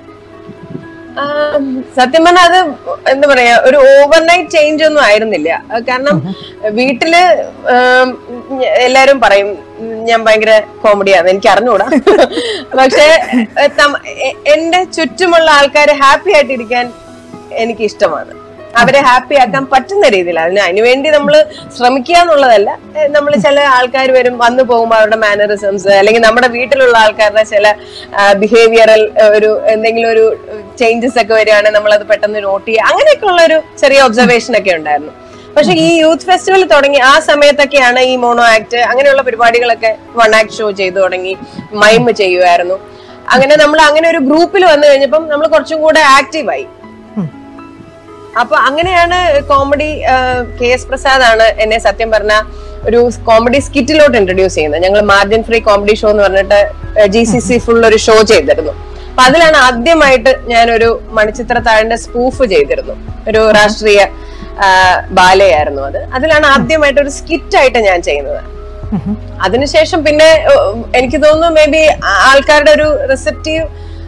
ആം, സത്യം പറഞ്ഞാൽ അത് എന്താ പറയാ ഒരു ഓവർനൈറ്റ് ചേഞ്ച് ഒന്നും ആയിരുന്നില്ല അത് കാരണം വീട്ടില് ആം, ഞ- എല്ലാരും പറയും ഉം, ഞാൻ ഭയങ്കര കോമഡിയാണ് എനിക്ക് അറിഞ്ഞൂടാ പക്ഷെ എ, തം- എ- എന്റെ ചുറ്റുമുള്ള ആൾക്കാർ ഹാപ്പി ആയിട്ടിരിക്കാൻ എനിക്ക് ഇഷ്ടമാണ് അവരെ ഹാപ്പി ആക്കാൻ പറ്റുന്ന രീതിയിൽ അതിന് അതിനുവേണ്ടി നമ്മൾ ശ്രമിക്കുക എന്നുള്ളതല്ല നമ്മൾ ചില ആൾക്കാർ വരും വന്നു പോകുമ്പോൾ അവരുടെ മാനറിസംസ് അല്ലെങ്കിൽ നമ്മുടെ വീട്ടിലുള്ള ആൾക്കാരുടെ ചില ബിഹേവിയറൽ ഒരു എന്തെങ്കിലും ഒരു ചേഞ്ചസ് ഒക്കെ വരികയാണെങ്കിൽ നമ്മൾ അത് പെട്ടെന്ന് നോട്ട് ചെയ്യുക അങ്ങനെയൊക്കെ ഉള്ള ഒരു ചെറിയ ഒബ്സർവേഷൻ ഒക്കെ ഉണ്ടായിരുന്നു പക്ഷെ ഈ യൂത്ത് ഫെസ്റ്റിവൽ തുടങ്ങി ആ സമയത്തൊക്കെയാണ് ഈ മോണോ ആക്ട് അങ്ങനെയുള്ള പരിപാടികളൊക്കെ വൺ ആക്ട് ഷോ ചെയ്തു തുടങ്ങി മൈം ചെയ്യുമായിരുന്നു അങ്ങനെ നമ്മൾ അങ്ങനെ ഒരു ഗ്രൂപ്പിൽ വന്നു കഴിഞ്ഞപ്പം നമ്മൾ കുറച്ചും കൂടെ ആക്റ്റീവായി
ഉം.
അപ്പൊ അങ്ങനെയാണ് കോമഡി കെ എസ് പ്രസാദ് ആണ് എന്നെ സത്യം പറഞ്ഞ ഒരു കോമഡി സ്കിറ്റിലോട്ട് ഇൻട്രൊഡ്യൂസ് ചെയ്യുന്നത് ഞങ്ങൾ മാർജിൻ ഫ്രീ കോമഡി ഷോ എന്ന് പറഞ്ഞിട്ട് ജി സി സി ഫുൾ ഒരു ഷോ ചെയ്തിരുന്നു അപ്പൊ അതിലാണ് ആദ്യമായിട്ട് ഞാനൊരു മണിച്ചിത്രത്താഴിന്റെ സ്പൂഫ് ചെയ്തിരുന്നു ഒരു രാഷ്ട്രീയ ആ, ബാലയായിരുന്നു അത് അതിലാണ് ആദ്യമായിട്ട് ഒരു സ്കിറ്റ് ആയിട്ട് ഞാൻ ചെയ്യുന്നത്
ഉം.
അതിനുശേഷം പിന്നെ ഉം, എനിക്ക് തോന്നുന്നു മേ ബി ആൾക്കാരുടെ ഒരു റിസപ്റ്റീവ്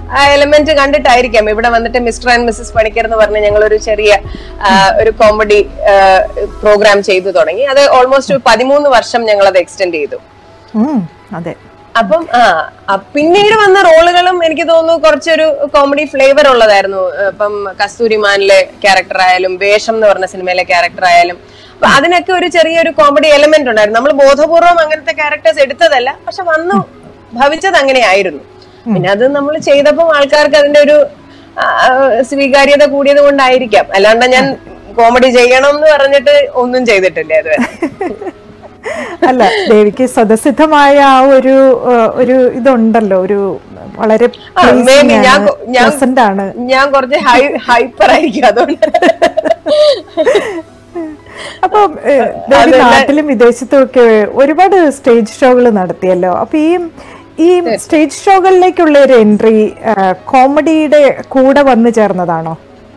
ആ എലമെന്റ് കണ്ടിട്ടായിരിക്കാം ഇവിടെ വന്നിട്ട് മിസ്റ്റർ ആൻഡ് മിസ്സസ് പണിക്കർ എന്ന് പറഞ്ഞ് ഞങ്ങൾ ഒരു ചെറിയ ആ, ഒരു കോമഡി പ്രോഗ്രാം ചെയ്തു തുടങ്ങി അത് ഓൾമോസ്റ്റ് പതിമൂന്ന് വർഷം ഞങ്ങൾ അത് എക്സ്റ്റെൻഡ് ചെയ്തു
ഉം, അതെ
അപ്പം ആ ആ, പിന്നീട് വന്ന റോളുകളും എനിക്ക് തോന്നുന്നു കുറച്ചൊരു കോമഡി ഫ്ലേവർ ഉള്ളതായിരുന്നു ഇപ്പം കസ്തൂരിമാനിലെ ക്യാരക്ടർ ആയാലും വേഷം എന്ന് പറഞ്ഞ സിനിമയിലെ ക്യാരക്ടർ ആയാലും അപ്പൊ അതിനൊക്കെ ഒരു ചെറിയൊരു കോമഡി എലമെന്റ് ഉണ്ടായിരുന്നു നമ്മൾ ബോധപൂർവം അങ്ങനത്തെ ക്യാരക്ടേഴ്സ് എടുത്തതല്ല പക്ഷെ വന്നു ഭവിച്ചത് അങ്ങനെയായിരുന്നു പിന്നെ അത് നമ്മൾ ചെയ്തപ്പോൾ ആൾക്കാർക്ക് അതിന്റെ ഒരു ആ, സ്വീകാര്യത കൂടിയത് കൊണ്ടായിരിക്കാം അല്ലാണ്ട് ഞാൻ കോമഡി ചെയ്യണം എന്ന് പറഞ്ഞിട്ട് ഒന്നും ചെയ്തിട്ടില്ല അതുവരെ
അല്ല ദേവിക്ക് സ്വതസിദ്ധമായ ആ ഒരു ഏഹ്, ഒരു ഇതുണ്ടല്ലോ ഒരു വളരെ
ആ, maybe ഞാൻ കൊ- ഞാൻ-
പ്ലസന്റ് ആണ്
ഞാൻ കുറച്ച് ഹൈ ഹൈപ്പർ ആയിരിക്കും അതുകൊണ്ട്
അപ്പൊ ദേവി നാട്ടിലും വിദേശത്തും ഒക്കെ ഒരുപാട് സ്റ്റേജ് ഷോകൾ നടത്തിയല്ലോ അപ്പൊ ഈ ഈ സ്റ്റേജ് ഷോകളിലേക്കുള്ള ഒരു എൻട്രി കോമഡിയുടെ കൂടെ വന്നു ചേർന്നതാണോ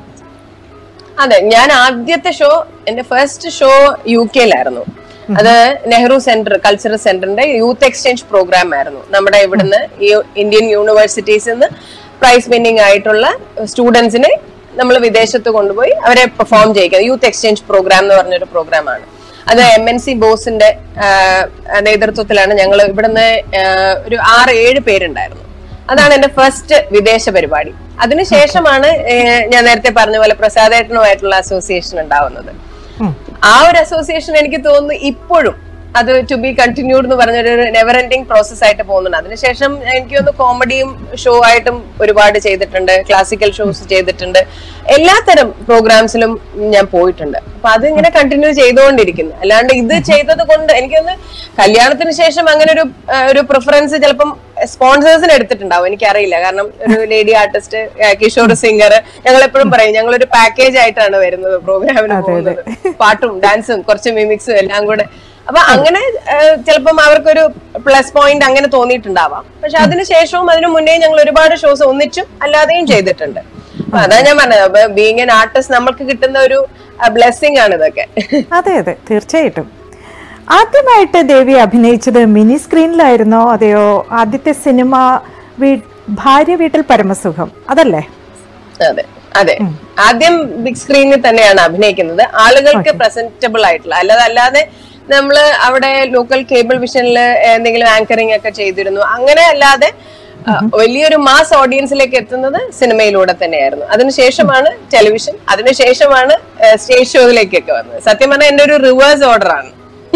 അതെ ഞാൻ ആദ്യത്തെ ഷോ എന്റെ ഫസ്റ്റ് ഷോ യു കെയിലായിരുന്നു അത് നെഹ്റു സെന്റർ കൾച്ചറൽ സെന്ററിന്റെ യൂത്ത് എക്സ്ചേഞ്ച് പ്രോഗ്രാം ആയിരുന്നു നമ്മുടെ ഇവിടുന്ന് ഈ ഇന്ത്യൻ യൂണിവേഴ്സിറ്റീസിൽ നിന്ന് പ്രൈസ് വിന്നിംഗ് ആയിട്ടുള്ള സ്റ്റുഡൻസിനെ നമ്മൾ വിദേശത്ത് കൊണ്ടുപോയി അവരെ പെർഫോം ചെയ്യിക്കുക യൂത്ത് എക്സ്ചേഞ്ച് പ്രോഗ്രാം എന്ന് പറഞ്ഞൊരു പ്രോഗ്രാമാണ് അത് എം എൻ സി ബോസിന്റെ ആ, നേതൃത്വത്തിലാണ് ഞങ്ങൾ ഇവിടുന്ന് ആ, ഒരു ആറ് ഏഴ് പേരുണ്ടായിരുന്നു അതാണ് എന്റെ ഫസ്റ്റ് വിദേശ പരിപാടി അതിനുശേഷമാണ് ഏഹ്, ഞാൻ നേരത്തെ പറഞ്ഞ പോലെ പ്രസാദേട്ടനുമായിട്ടുള്ള അസോസിയേഷൻ ഉണ്ടാവുന്നത്
ഉം.
ആ ഒരു അസോസിയേഷൻ എനിക്ക് തോന്നുന്നു ഇപ്പോഴും അത് ടു ബി കണ്ടിന്യൂഡ് എന്ന് പറഞ്ഞൊരു നെവർ എൻഡിങ് പ്രോസസ് ആയിട്ട് പോകുന്നുണ്ട് അതിനുശേഷം എനിക്ക് തോന്നുന്നു കോമഡിയും ഷോ ആയിട്ടും ഒരുപാട് ചെയ്തിട്ടുണ്ട് ക്ലാസിക്കൽ ഷോസ് ചെയ്തിട്ടുണ്ട് എല്ലാത്തരം പ്രോഗ്രാംസിലും ഞാൻ പോയിട്ടുണ്ട് അപ്പൊ അതിങ്ങനെ കണ്ടിന്യൂ ചെയ്തുകൊണ്ടിരിക്കുന്നു അല്ലാണ്ട് ഇത് ചെയ്തത് കൊണ്ട് എനിക്കൊന്ന് കല്യാണത്തിന് ശേഷം അങ്ങനെ ഒരു ആ, ഒരു പ്രിഫറൻസ് ചിലപ്പം സ്പോൺസേഴ്സിന് എടുത്തിട്ടുണ്ടാവും എനിക്കറിയില്ല കാരണം ഒരു ലേഡി ആർട്ടിസ്റ്റ് കിഷോർ സിംഗർ ഞങ്ങൾ എപ്പോഴും പറയും ഞങ്ങൾ ഒരു പാക്കേജ് ആയിട്ടാണ് വരുന്നത് പ്രോഗ്രാമിന് പോകുന്നത് പാട്ടും ഡാൻസും കുറച്ച് മിമിക്സും എല്ലാം കൂടെ അപ്പൊ അങ്ങനെ ആ, ചിലപ്പം അവർക്കൊരു പ്ലസ് പോയിന്റ് അങ്ങനെ തോന്നിയിട്ടുണ്ടാവാം പക്ഷെ അതിനുശേഷവും അതിനു മുന്നേ ഞങ്ങൾ ഒരുപാട് ഷോസ് ഒന്നിച്ചും അല്ലാതെയും ചെയ്തിട്ടുണ്ട് അപ്പൊ അതാ ഞാൻ പറഞ്ഞത് ബീങ് എൻ ആർട്ടിസ്റ്റ് നമ്മൾക്ക് കിട്ടുന്ന ഒരു ബ്ലെസ്സിങ് ആണ് ഇതൊക്കെ
അതെ അതെ തീർച്ചയായിട്ടും ആദ്യമായിട്ട് ദേവി അഭിനയിച്ചത് മിനി സ്ക്രീനിലായിരുന്നോ അതെയോ ആദ്യത്തെ സിനിമ വീ- ഭാര്യ വീട്ടിൽ പരമസുഖം അതല്ലേ
അതെ അതെ ആദ്യം ബിഗ് സ്ക്രീനിൽ തന്നെയാണ് അഭിനയിക്കുന്നത് ആളുകൾക്ക് പ്രസന്റബിൾ ആയിട്ടുള്ള അല്ലാതെ അല്ലാതെ നമ്മള് അവിടെ ലോക്കൽ കേബിൾ വിഷനിൽ എന്തെങ്കിലും ആങ്കറിംഗ് ഒക്കെ ചെയ്തിരുന്നു അങ്ങനെ അല്ലാതെ ആ, വലിയൊരു മാസ് ഓഡിയൻസിലേക്ക് എത്തുന്നത് സിനിമയിലൂടെ തന്നെയായിരുന്നു അതിനുശേഷമാണ് ടെലിവിഷൻ അതിനുശേഷമാണ് സ്റ്റേജ് ഷോയിലേക്കൊക്കെ വന്നത് സത്യം പറഞ്ഞാൽ എന്റെ ഒരു റിവേഴ്സ് ഓർഡർ ആണ്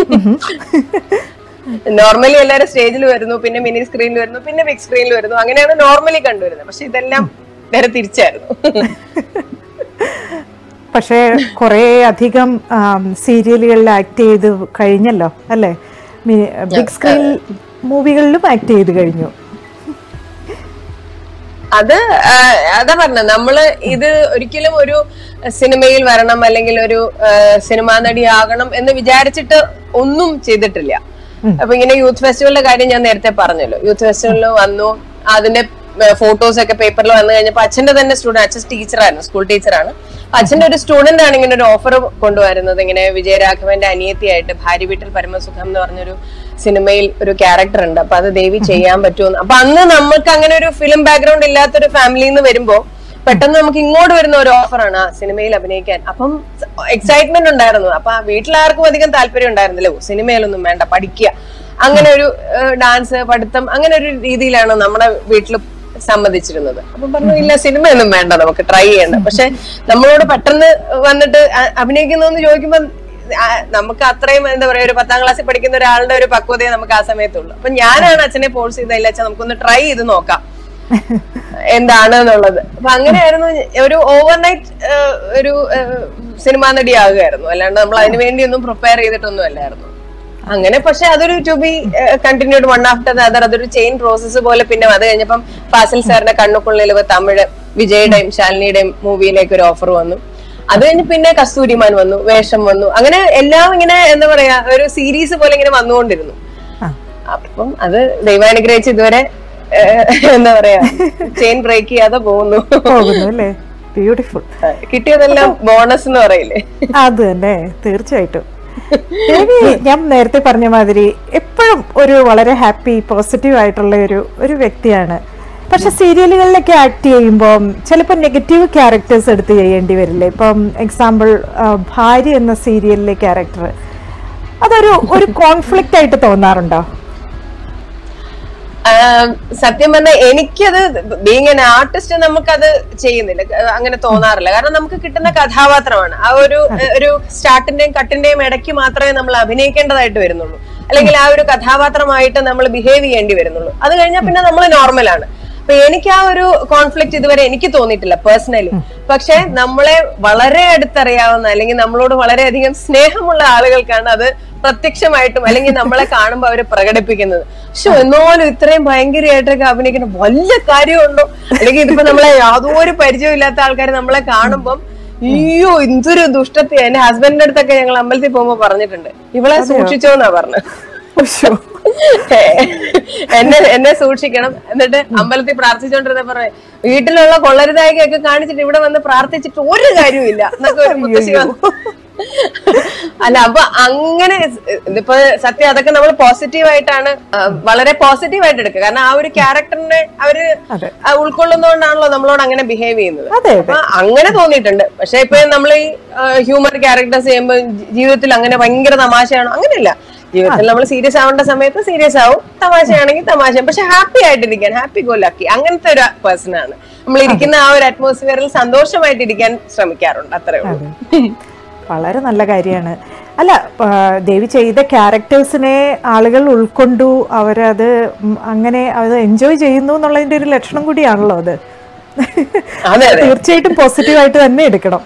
നോർമലി എല്ലാവരും സ്റ്റേജിൽ വരുന്നു പിന്നെ മിനി സ്ക്രീനിൽ വരുന്നു പിന്നെ ബിഗ് സ്ക്രീനിൽ വരുന്നു അങ്ങനെയാണ് നോർമലി കണ്ടുവരുന്നത് പക്ഷെ ഇതെല്ലാം നേരെ തിരിച്ചായിരുന്നു
പക്ഷേ കുറേ അധികം സീരിയലുകളിൽ ആക്ട് ചെയ്ത് കഴിഞ്ഞല്ലോ അല്ലേ മി- ബിഗ് സ്ക്രീൻ മൂവികളിലും ആക്ട് ചെയ്ത് കഴിഞ്ഞു
അത് ആ, അതാ പറഞ്ഞ നമ്മള് ഇത് ഒരിക്കലും ഒരു സിനിമയിൽ വരണം അല്ലെങ്കിൽ ഒരു ആ, സിനിമാ നടിയാകണം എന്ന് വിചാരിച്ചിട്ട് ഒന്നും ചെയ്തിട്ടില്ല അപ്പൊ ഇങ്ങനെ യൂത്ത് ഫെസ്റ്റിവലിന്റെ കാര്യം ഞാൻ നേരത്തെ പറഞ്ഞല്ലോ യൂത്ത് ഫെസ്റ്റിവലിൽ വന്നു അതിന്റെ ഫോട്ടോസ് ഒക്കെ പേപ്പറിൽ വന്നു കഴിഞ്ഞപ്പോ അച്ഛന്റെ തന്നെ സ്റ്റുഡന്റ് അച്ഛൻ ടീച്ചറായിരുന്നു സ്കൂൾ ടീച്ചറാണ് അച്ഛന്റെ ഒരു സ്റ്റുഡന്റ് ആണ് ഇങ്ങനെ ഒരു ഓഫർ കൊണ്ടുവരുന്നത് ഇങ്ങനെ വിജയരാഘവന്റെ അനിയത്തിയായിട്ട് ഭാര്യ വീട്ടിൽ പരമസുഖം എന്ന് പറഞ്ഞൊരു സിനിമയിൽ ഒരു ക്യാരക്ടർ ഉണ്ട് അപ്പൊ അത് ദേവി ചെയ്യാൻ പറ്റുമെന്ന് അപ്പൊ അന്ന് നമുക്ക് അങ്ങനെ ഒരു ഫിലിം ബാക്ക്ഗ്രൗണ്ട് ഇല്ലാത്തൊരു ഫാമിലിയിൽ നിന്ന് വരുമ്പോ പെട്ടെന്ന് നമുക്ക് ഇങ്ങോട്ട് വരുന്ന ഒരു ഓഫറാണ് ആ സിനിമയിൽ അഭിനയിക്കാൻ അപ്പം എക്സൈറ്റ്മെന്റ് ഉണ്ടായിരുന്നു അപ്പൊ ആ വീട്ടിലാർക്കും അധികം താല്പര്യം ഉണ്ടായിരുന്നില്ല "ഓ, സിനിമയിലൊന്നും വേണ്ട പഠിക്കുക അങ്ങനെ ഒരു ഡാൻസ് പഠിത്തം അങ്ങനെ ഒരു രീതിയിലാണ് നമ്മുടെ വീട്ടിൽ സമ്മതിച്ചിരുന്നത് അപ്പൊ പറഞ്ഞു ഇല്ല സിനിമയൊന്നും വേണ്ട നമുക്ക് ട്രൈ ചെയ്യണ്ട പക്ഷെ നമ്മളോട് പെട്ടെന്ന് വന്നിട്ട് അ- അഭിനയിക്കുന്നതെന്ന് ചോദിക്കുമ്പോൾ നമുക്ക് അത്രയും എന്താ പറയാ ഒരു പത്താം ക്ലാസ്സിൽ പഠിക്കുന്ന ഒരാളുടെ ഒരു പക്വതയെ നമുക്ക് ആ സമയത്തുള്ളൂ അപ്പൊ ഞാനാണ് അച്ഛനെ ഫോഴ്സ് ചെയ്ത ഇല്ല അച്ഛാ നമുക്കൊന്ന് ട്രൈ ചെയ്ത് നോക്കാം എന്താണ് എന്നുള്ളത് അപ്പൊ അങ്ങനെയായിരുന്നു ഒരു ഓവർനൈറ്റ് ഒരു സിനിമാ നടിയാകുകയായിരുന്നു അല്ലാണ്ട് നമ്മൾ അതിനു വേണ്ടിയൊന്നും പ്രിപ്പയർ ചെയ്തിട്ടൊന്നും അല്ലായിരുന്നു അങ്ങനെ പക്ഷെ അതൊരു to be continued one after the other അതൊരു ചെയിൻ പ്രോസസ്സ് പോലെ പിന്നെ അത് കഴിഞ്ഞപ്പം ഫാസിൽ സാറിന്റെ കണ്ണുക്കുള്ളിൽ തമിഴ് വിജയുടെയും ശാലിനിയുടെയും മൂവിയിലേക്ക് ഒരു ഓഫർ വന്നു അത് കഴിഞ്ഞ് പിന്നെ കസ്തൂരിമാൻ വന്നു വേഷം വന്നു അങ്ങനെ എല്ലാം ഇങ്ങനെ എന്താ പറയാ ഒരു സീരീസ് പോലെ ഇങ്ങനെ വന്നുകൊണ്ടിരുന്നു
ആ.
അപ്പം അത് ദൈവാനുഗ്രഹിച്ച് ഇതുവരെ ഏഹ്, എന്താ പറയാ ചെയിൻ ബ്രേക്ക് ചെയ്യാതെ പോകുന്നു
പോകുന്നു അല്ലേ ബ്യൂട്ടിഫുൾ
കിട്ടിയതെല്ലാം ബോണസ് എന്ന് പറയില്ലേ
അത് തന്നെ തീർച്ചയായിട്ടും ദേവി ഞാൻ നേരത്തെ പറഞ്ഞ മാതിരി എപ്പോഴും ഒരു വളരെ ഹാപ്പി പോസിറ്റീവ് ആയിട്ടുള്ള ഒരു ഒരു വ്യക്തിയാണ് പക്ഷെ സീരിയലുകളിലൊക്കെ ആക്ട് ചെയ്യുമ്പോൾ ചിലപ്പോൾ നെഗറ്റീവ് ക്യാരക്ടേഴ്സ് എടുത്ത് ചെയ്യേണ്ടി വരില്ലേ ഇപ്പം എക്സാമ്പിൾ ഭാര്യ എന്ന സീരിയലിലെ ക്യാരക്ടർ അതൊരു ഒരു കോൺഫ്ലിക്റ്റ് ആയിട്ട് തോന്നാറുണ്ടോ
ആം, സത്യം പറഞ്ഞാൽ എനിക്കത് ബീങ് എൻ ആർട്ടിസ്റ്റ് നമുക്കത് ചെയ്യുന്നില്ല ക- അങ്ങനെ തോന്നാറില്ല കാരണം നമുക്ക് കിട്ടുന്ന കഥാപാത്രമാണ് ആ ഒരു ഒരു സ്റ്റാർട്ടിന്റെയും കട്ടിന്റെയും ഇടയ്ക്ക് മാത്രമേ നമ്മൾ അഭിനയിക്കേണ്ടതായിട്ട് വരുന്നുള്ളൂ അല്ലെങ്കിൽ ആ ഒരു കഥാപാത്രമായിട്ട് നമ്മൾ ബിഹേവ് ചെയ്യേണ്ടി വരുന്നുള്ളൂ അത് കഴിഞ്ഞാൽ പിന്നെ നമ്മൾ നോർമലാണ് അപ്പൊ എനിക്ക് ആ ഒരു കോൺഫ്ലിക്റ്റ് ഇതുവരെ എനിക്ക് തോന്നിയിട്ടില്ല പേഴ്സണലി പക്ഷെ നമ്മളെ വളരെ അടുത്തറിയാവുന്ന അല്ലെങ്കിൽ നമ്മളോട് വളരെയധികം സ്നേഹമുള്ള ആളുകൾക്കാണ് അത് പ്രത്യക്ഷമായിട്ടും അല്ലെങ്കിൽ നമ്മളെ കാണുമ്പോൾ അവര് പ്രകടിപ്പിക്കുന്നത് പക്ഷെ എന്നാലും ഇത്രയും ഭയങ്കരമായിട്ടൊക്കെ അഭിനയിക്കുന്ന വല്ല കാര്യമുണ്ടോ അല്ലെങ്കിൽ ഇതിപ്പോ നമ്മളെ യാതൊരു പരിചയമില്ലാത്ത ആൾക്കാർ നമ്മളെ കാണുമ്പം അയ്യോ എന്തൊരു ദുഷ്ടത്തെ എന്റെ ഹസ്ബൻഡിന്റെ അടുത്തൊക്കെ ഞങ്ങൾ അമ്പലത്തിൽ പോകുമ്പോ പറഞ്ഞിട്ടുണ്ട് ഇവളെ സൂക്ഷിച്ചോന്നാ പറഞ്ഞത്
ഉശ്ശോ.
എന്നെ എന്നെ സൂക്ഷിക്കണം എന്നിട്ട് അമ്പലത്തിൽ പ്രാർത്ഥിച്ചോണ്ടിരുന്ന പറഞ്ഞു വീട്ടിലുള്ള കൊള്ളരുതായികൊക്കെ കാണിച്ചിട്ട് ഇവിടെ വന്ന് പ്രാർത്ഥിച്ചിട്ട് ഒരു കാര്യമില്ല എന്നൊക്കെ ഒരു മുത്തശ്ശി വന്നു അല്ല അപ്പൊ അങ്ങനെ ഇതിപ്പോ സത്യം അതൊക്കെ നമ്മൾ പോസിറ്റീവ് ആയിട്ടാണ് ആ, വളരെ പോസിറ്റീവ് ആയിട്ട് എടുക്കുക കാരണം ആ ഒരു ക്യാരക്ടറിനെ അവര്
അതെ.
ആ, ഉൾക്കൊള്ളുന്നതുകൊണ്ടാണല്ലോ നമ്മളോട് അങ്ങനെ ബിഹേവ് ചെയ്യുന്നത്
അതെ അതെ
അപ്പൊ അങ്ങനെ തോന്നിയിട്ടുണ്ട് പക്ഷെ ഇപ്പൊ നമ്മൾ ഈ ഹ്യൂമർ ക്യാരക്ടേഴ്സ് ചെയ്യുമ്പോൾ ജീവിതത്തിൽ അങ്ങനെ ഭയങ്കര തമാശയാണോ അങ്ങനെയല്ല ജീവിതത്തിൽ നമ്മൾ സീരിയസ് ആവേണ്ട സമയത്ത് സീരിയസ് ആവും തമാശയാണെങ്കിൽ തമാശ പക്ഷെ ഹാപ്പി ആയിട്ടിരിക്കാൻ ഹാപ്പി ഗോ ലക്കി അങ്ങനത്തെ ഒരു പേഴ്സൺ ആണ് നമ്മൾ ഇരിക്കുന്ന ആ ഒരു അറ്റ്മോസ്ഫിയറിൽ സന്തോഷമായിട്ടിരിക്കാൻ ശ്രമിക്കാറുണ്ട് അത്രേ ഉള്ളൂ
വളരെ നല്ല കാര്യമാണ് അല്ല ആ, ദേവി ചെയ്ത ക്യാരക്ടേഴ്സിനെ ആളുകൾ ഉൾക്കൊണ്ടു അവരത് ഉം, അങ്ങനെ അത് എൻജോയ് ചെയ്യുന്നു എന്നുള്ളതിന്റെ ഒരു ലക്ഷണം കൂടിയാണല്ലോ അത്
അതെ അതെ
തീർച്ചയായിട്ടും പോസിറ്റീവായിട്ട് തന്നെ എടുക്കണം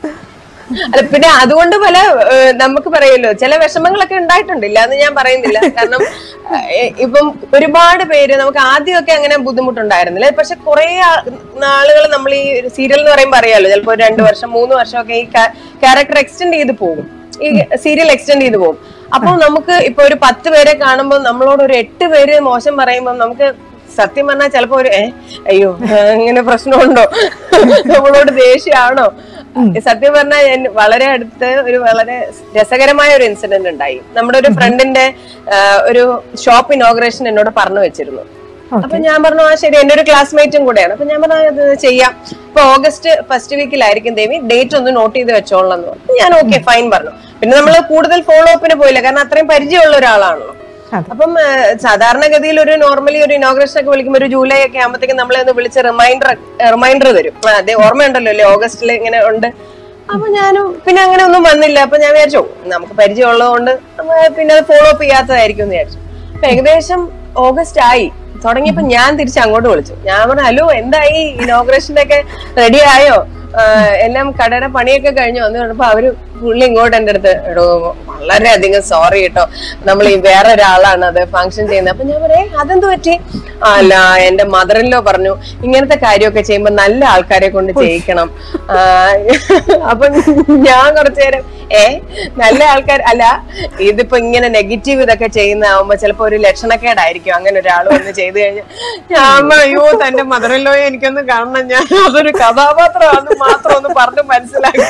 അല്ല പിന്നെ അതുകൊണ്ട് പല ഏഹ്, നമുക്ക് പറയുമല്ലോ ചില വിഷമങ്ങളൊക്കെ ഉണ്ടായിട്ടുണ്ട് ഇല്ല എന്ന് ഞാൻ പറയുന്നില്ല കാരണം ഏഹ്, ഇപ്പം ഒരുപാട് പേര് നമുക്ക് ആദ്യമൊക്കെ അങ്ങനെ ബുദ്ധിമുട്ടുണ്ടായിരുന്നില്ല പക്ഷെ കുറെ നാളുകൾ നമ്മൾ ഈ സീരിയൽ എന്ന് പറയുമ്പോൾ അറിയാലോ ചിലപ്പോൾ ഒരു രണ്ട് വർഷം മൂന്ന് വർഷമൊക്കെ ഈ ക്യാരക്ടർ എക്സ്റ്റെൻഡ് ചെയ്ത് പോകും ഈ സീരിയൽ എക്സ്റ്റെൻഡ് ചെയ്ത് പോകും അപ്പോൾ നമുക്ക് ഇപ്പൊ ഒരു പത്ത് പേരെ കാണുമ്പോൾ നമ്മളോട് ഒരു എട്ട് പേര് മോശം പറയുമ്പോൾ നമുക്ക് സത്യം പറഞ്ഞാൽ ചിലപ്പോ ഒരു ഏ അയ്യോ ആ, ഇങ്ങനെ പ്രശ്നമുണ്ടോ നമ്മളോട് ദേഷ്യമാണോ സത്യം പറഞ്ഞാൽ ഞാൻ വളരെ അടുത്ത് ഒരു വളരെ രസകരമായ ഒരു ഇൻസിഡന്റ് ഉണ്ടായി നമ്മുടെ ഒരു ഫ്രണ്ടിന്റെ ഒരു ഷോപ്പ് ഇനോഗ്രേഷൻ എന്നോട് പറഞ്ഞു വെച്ചിരുന്നു അപ്പൊ ഞാൻ പറഞ്ഞു ആ ശരി എന്റെ ഒരു ക്ലാസ്മേറ്റും കൂടെയാണ് അപ്പൊ ഞാൻ പറഞ്ഞു അത് ചെയ്യാം ഇപ്പൊ ഓഗസ്റ്റ് ഫസ്റ്റ് വീക്കിലായിരിക്കും ദേവി ഡേറ്റ് ഒന്ന് നോട്ട് ചെയ്ത് വെച്ചോളാം എന്ന് പറഞ്ഞു ഞാൻ ഓക്കെ ഫൈൻ പറഞ്ഞു പിന്നെ നമ്മൾ കൂടുതൽ ഫോളോ അപ്പിന് പോയില്ല കാരണം അത്രയും പരിചയമുള്ള ഒരാളാണല്ലോ
അതെ.
അപ്പം ആ, സാധാരണഗതിയിൽ ഒരു നോർമലി ഒരു ഇനോഗ്രേഷൻ ഒക്കെ വിളിക്കുമ്പോൾ ഒരു ജൂലൈ ഒക്കെ ആകുമ്പോഴത്തേക്കും നമ്മളെ ഒന്ന് വിളിച്ച് റിമൈൻഡർ റിമൈൻഡർ തരും ആ, അതെ ഓർമ്മയുണ്ടല്ലോ അല്ലേ ഓഗസ്റ്റിൽ ഇങ്ങനെ ഉണ്ട് അപ്പൊ ഞാനും പിന്നെ അങ്ങനെ ഒന്നും വന്നില്ല അപ്പൊ ഞാൻ വിചാരിച്ചു നമുക്ക് പരിചയമുള്ളത് കൊണ്ട് പിന്നെ അത് ഫോളോ അപ്പ് ചെയ്യാത്തതായിരിക്കും എന്ന് വിചാരിച്ചു അപ്പൊ ഏകദേശം ഓഗസ്റ്റ് ആയി തുടങ്ങിയപ്പോ ഞാൻ തിരിച്ച് അങ്ങോട്ട് വിളിച്ചു ഞാൻ പറഞ്ഞു ഹലോ എന്തായി ഇനോഗ്രേഷന്റെ ഒക്കെ റെഡി ആയോ ആ, എല്ലാം കടയുടെ പണിയൊക്കെ കഴിഞ്ഞു വന്നു പറഞ്ഞപ്പോ അവര് പുള്ളി ഇങ്ങോട്ട് എന്റെ അടുത്ത് എടോ വളരെയധികം സോറി കേട്ടോ നമ്മൾ ഈ വേറെ ഒരാളാണ് അത് ഫംഗ്ഷൻ ചെയ്യുന്നത് അപ്പൊ ഞാൻ പറയേ അതെന്ത് പറ്റി "ആ, അല്ല എന്റെ മദറിലോ പറഞ്ഞു ഇങ്ങനത്തെ കാര്യമൊക്കെ ചെയ്യുമ്പോ നല്ല ആൾക്കാരെ കൊണ്ട് ചെയ്യിക്കണം ആ, അപ്പൊ ഞാൻ കുറച്ചു നേരം ഏ നല്ല ആൾക്കാർ അല്ല ഇതിപ്പോ ഇങ്ങനെ നെഗറ്റീവ് ഇതൊക്കെ ചെയ്യുന്നതാവുമ്പോ ചിലപ്പോ ഒരു ലക്ഷണക്കേടായിരിക്കും അങ്ങനെ ഒരാൾ വന്ന് ചെയ്തു കഴിഞ്ഞാൽ ഞാൻ പറഞ്ഞു, അയ്യോ തന്റെ മദറിലോ എനിക്കൊന്ന് കാണണം ഞാൻ അതൊരു കഥാപാത്രമാണെന്ന് മാത്രം ഒന്ന് പറഞ്ഞു മനസ്സിലാക്കി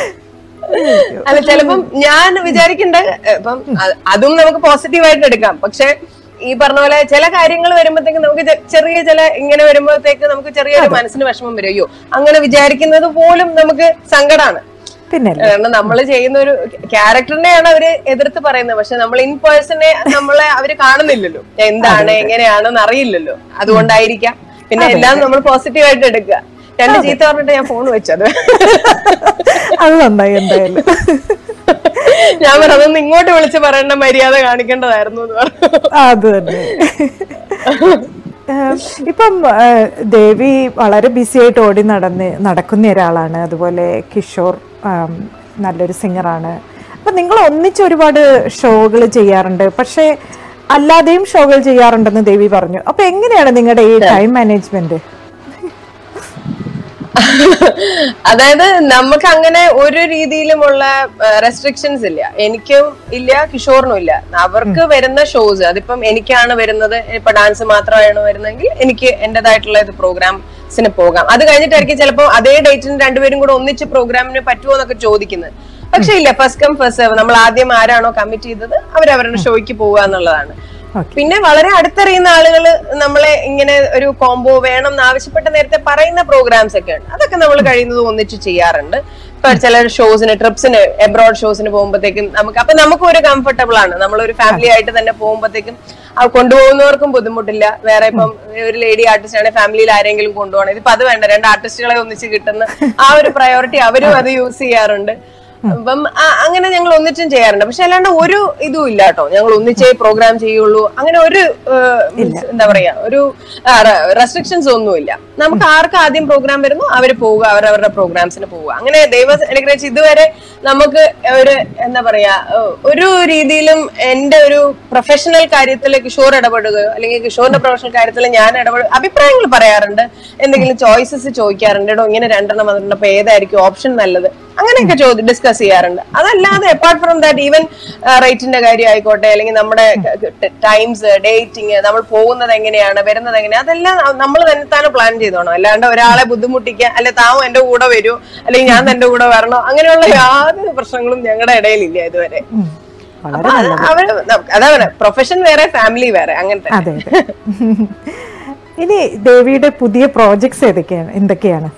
അല്ല ചിലപ്പം ഞാൻ വിചാരിക്കണ്ട ഇപ്പം അ- അതും നമുക്ക് പോസിറ്റീവായിട്ട് എടുക്കാം പക്ഷെ ഈ പറഞ്ഞ പോലെ ചില കാര്യങ്ങൾ വരുമ്പോഴത്തേക്ക് നമുക്ക് ചെ- ചെറിയ ചില ഇങ്ങനെ വരുമ്പോഴത്തേക്ക് നമുക്ക് ചെറിയൊരു മനസ്സിന് വിഷമം വരും അയ്യോ അങ്ങനെ വിചാരിക്കുന്നത് പോലും നമുക്ക് സങ്കടമാണ്
പിന്നെ
കാരണം നമ്മൾ ചെയ്യുന്ന ഒരു ക്യാരക്ടറിനെയാണ് അവര് എതിർത്ത് പറയുന്നത് പക്ഷെ നമ്മൾ ഇൻ പേഴ്സണെ നമ്മളെ അവര് കാണുന്നില്ലല്ലോ എന്താണ് എങ്ങനെയാണെന്ന് അറിയില്ലല്ലോ അതുകൊണ്ടായിരിക്കാം പിന്നെ എല്ലാം നമ്മൾ പോസിറ്റീവായിട്ട് എടുക്കുക രണ്ട് ചീത്ത പറഞ്ഞിട്ട് ഞാൻ ഫോൺ വെച്ചത്
അത് നന്നായി എന്തായാലും
ഞാൻ പറഞ്ഞു അതൊന്ന് ഇങ്ങോട്ട് വിളിച്ച് പറയേണ്ട മര്യാദ കാണിക്കേണ്ടതായിരുന്നു എന്ന് പറഞ്ഞു
അത് തന്നെ ഏഹ് ഇപ്പം ഏഹ് ദേവി വളരെ ബിസി ആയിട്ട് ഓടി നടന്ന് നടക്കുന്ന ഒരാളാണ് അതുപോലെ കിഷോർ ആം, നല്ലൊരു സിംഗറാണ് അപ്പം നിങ്ങൾ ഒന്നിച്ച് ഒരുപാട് ഷോകൾ ചെയ്യാറുണ്ട് പക്ഷേ അല്ലാതെയും ഷോകൾ ചെയ്യാറുണ്ടെന്ന് ദേവി പറഞ്ഞു അപ്പൊ എങ്ങനെയാണ് നിങ്ങളുടെ ഈ ടൈം മാനേജ്മെന്റ്
അതായത് നമുക്ക് അങ്ങനെ ഒരു രീതിയിലുമുള്ള റെസ്ട്രിക്ഷൻസ് ഇല്ല എനിക്കും ഇല്ല കിഷോറിനും ഇല്ല അവർക്ക് വരുന്ന ഷോസ് അതിപ്പം എനിക്കാണ് വരുന്നത് ഇപ്പൊ ഡാൻസ് മാത്രമാണ് വരുന്നതെങ്കിൽ എനിക്ക് എന്റേതായിട്ടുള്ള ഇത് പ്രോഗ്രാംസിന് പോകാം അത് കഴിഞ്ഞിട്ടായിരിക്കും ചിലപ്പോൾ അതേ ഡേറ്റിന് രണ്ടുപേരും കൂടെ ഒന്നിച്ച് പ്രോഗ്രാമിന് പറ്റുമോ എന്നൊക്കെ ചോദിക്കുന്നത് പക്ഷെ ഇല്ല ഫസ്റ്റ് കം ഫസ്റ്റ് സെർവ് നമ്മൾ ആദ്യം ആരാണോ കമ്മിറ്റ് ചെയ്തത് അവരവരുടെ ഷോയ്ക്ക് പോവുക എന്നുള്ളതാണ്
Okay.
പിന്നെ വളരെ അടുത്തറിയുന്ന ആളുകൾ നമ്മളെ ഇങ്ങനെ ഒരു കോംബോ വേണം എന്ന് ആവശ്യപ്പെട്ട് നേരത്തെ പറയുന്ന പ്രോഗ്രാംസ് ഒക്കെ ഉണ്ട് അതൊക്കെ നമ്മൾ കഴിയുന്നത് ഒന്നിച്ച് ചെയ്യാറുണ്ട് ഇപ്പൊ ചില ഷോസിന് ട്രിപ്സിന് എബ്രോഡ് ഷോസിന് പോകുമ്പോഴത്തേക്കും നമുക്ക് അപ്പൊ നമുക്കും ഒരു കംഫർട്ടബിൾ ആണ് നമ്മളൊരു ഫാമിലി ആയിട്ട് തന്നെ പോകുമ്പോഴത്തേക്കും ആ കൊണ്ടുപോകുന്നവർക്കും ബുദ്ധിമുട്ടില്ല വേറെ ഇപ്പം ഒരു ലേഡി ആർട്ടിസ്റ്റ് ആണ് ഫാമിലിയിൽ ആരെങ്കിലും കൊണ്ടുപോകണം ഇതിപ്പോ അത് വേണ്ട രണ്ട് ആർട്ടിസ്റ്റുകളെ ഒന്നിച്ച് കിട്ടുന്ന ആ ഒരു പ്രയോറിറ്റി അവരും അത് യൂസ് ചെയ്യാറുണ്ട് അപ്പം ആ- അങ്ങനെ ഞങ്ങൾ ഒന്നിച്ചും ചെയ്യാറുണ്ട് പക്ഷെ അല്ലാണ്ട് ഒരു ഇതും ഇല്ല കേട്ടോ ഞങ്ങൾ ഒന്നിച്ചേ പ്രോഗ്രാം ചെയ്യുള്ളൂ അങ്ങനെ ഒരു ഏഹ്, means എന്താ പറയാ ഒരു റെസ്ട്രിക്ഷൻസ് ഒന്നുമില്ല നമുക്ക് ആർക്ക് ആദ്യം പ്രോഗ്രാം വരുന്നു അവര് പോവുക അവരവരുടെ പ്രോഗ്രാംസിന് പോവുക അങ്ങനെ ദൈവ അനുഗ്രഹിച്ച് ഇതുവരെ നമുക്ക് ഒരു എന്താ പറയാ ഏഹ്, ഒരു രീതിയിലും എന്റെ ഒരു പ്രൊഫഷണൽ കാര്യത്തിൽ കിഷോർ ഇടപെടുകയോ അല്ലെങ്കിൽ കിഷോറിന്റെ പ്രൊഫഷണൽ കാര്യത്തിൽ ഞാൻ ഇടപെടുക അഭിപ്രായങ്ങൾ പറയാറുണ്ട് എന്തെങ്കിലും ചോയ്സസ് ചോദിക്കാറുണ്ട് എടോ ഇങ്ങനെ രണ്ടെണ്ണം വന്നിട്ടുണ്ട് അപ്പൊ ഏതായിരിക്കും ഓപ്ഷൻ നല്ലത് അങ്ങനെയൊക്കെ ചോദി ഡിസ്കസ് ചെയ്യാറുണ്ട് അതല്ലാതെ അപ്പാർട്ട് ഫ്രം ദാറ്റ് ഈവൻ റേറ്റിന്റെ കാര്യം ആയിക്കോട്ടെ അല്ലെങ്കിൽ നമ്മുടെ ടൈംസ് ഡേറ്റിംഗ് നമ്മൾ പോകുന്നത് എങ്ങനെയാണ് വരുന്നത് എങ്ങനെയാണ് അതെല്ലാം നമ്മൾ തന്നെ തന്നെ പ്ലാൻ ചെയ്തോണം അല്ലാണ്ട് ഒരാളെ ബുദ്ധിമുട്ടിക്കുക അല്ലെ താവും എന്റെ കൂടെ വരൂ അല്ലെങ്കിൽ ഞാൻ തന്റെ കൂടെ വരണോ അങ്ങനെയുള്ള യാതൊരു പ്രശ്നങ്ങളും ഞങ്ങളുടെ ഇടയിലില്ല ഇതുവരെ
ഉം. വളരെ
അപ്പൊ അത് അവര് അതാണ് പ്രൊഫഷൻ വേറെ ഫാമിലി വേറെ അങ്ങനത്തെ
അതെ അതെ ഇനി ദേവിയുടെ പുതിയ പ്രോജക്ട്സ് ഏതൊക്കെയാണ് എന്തൊക്കെയാണ്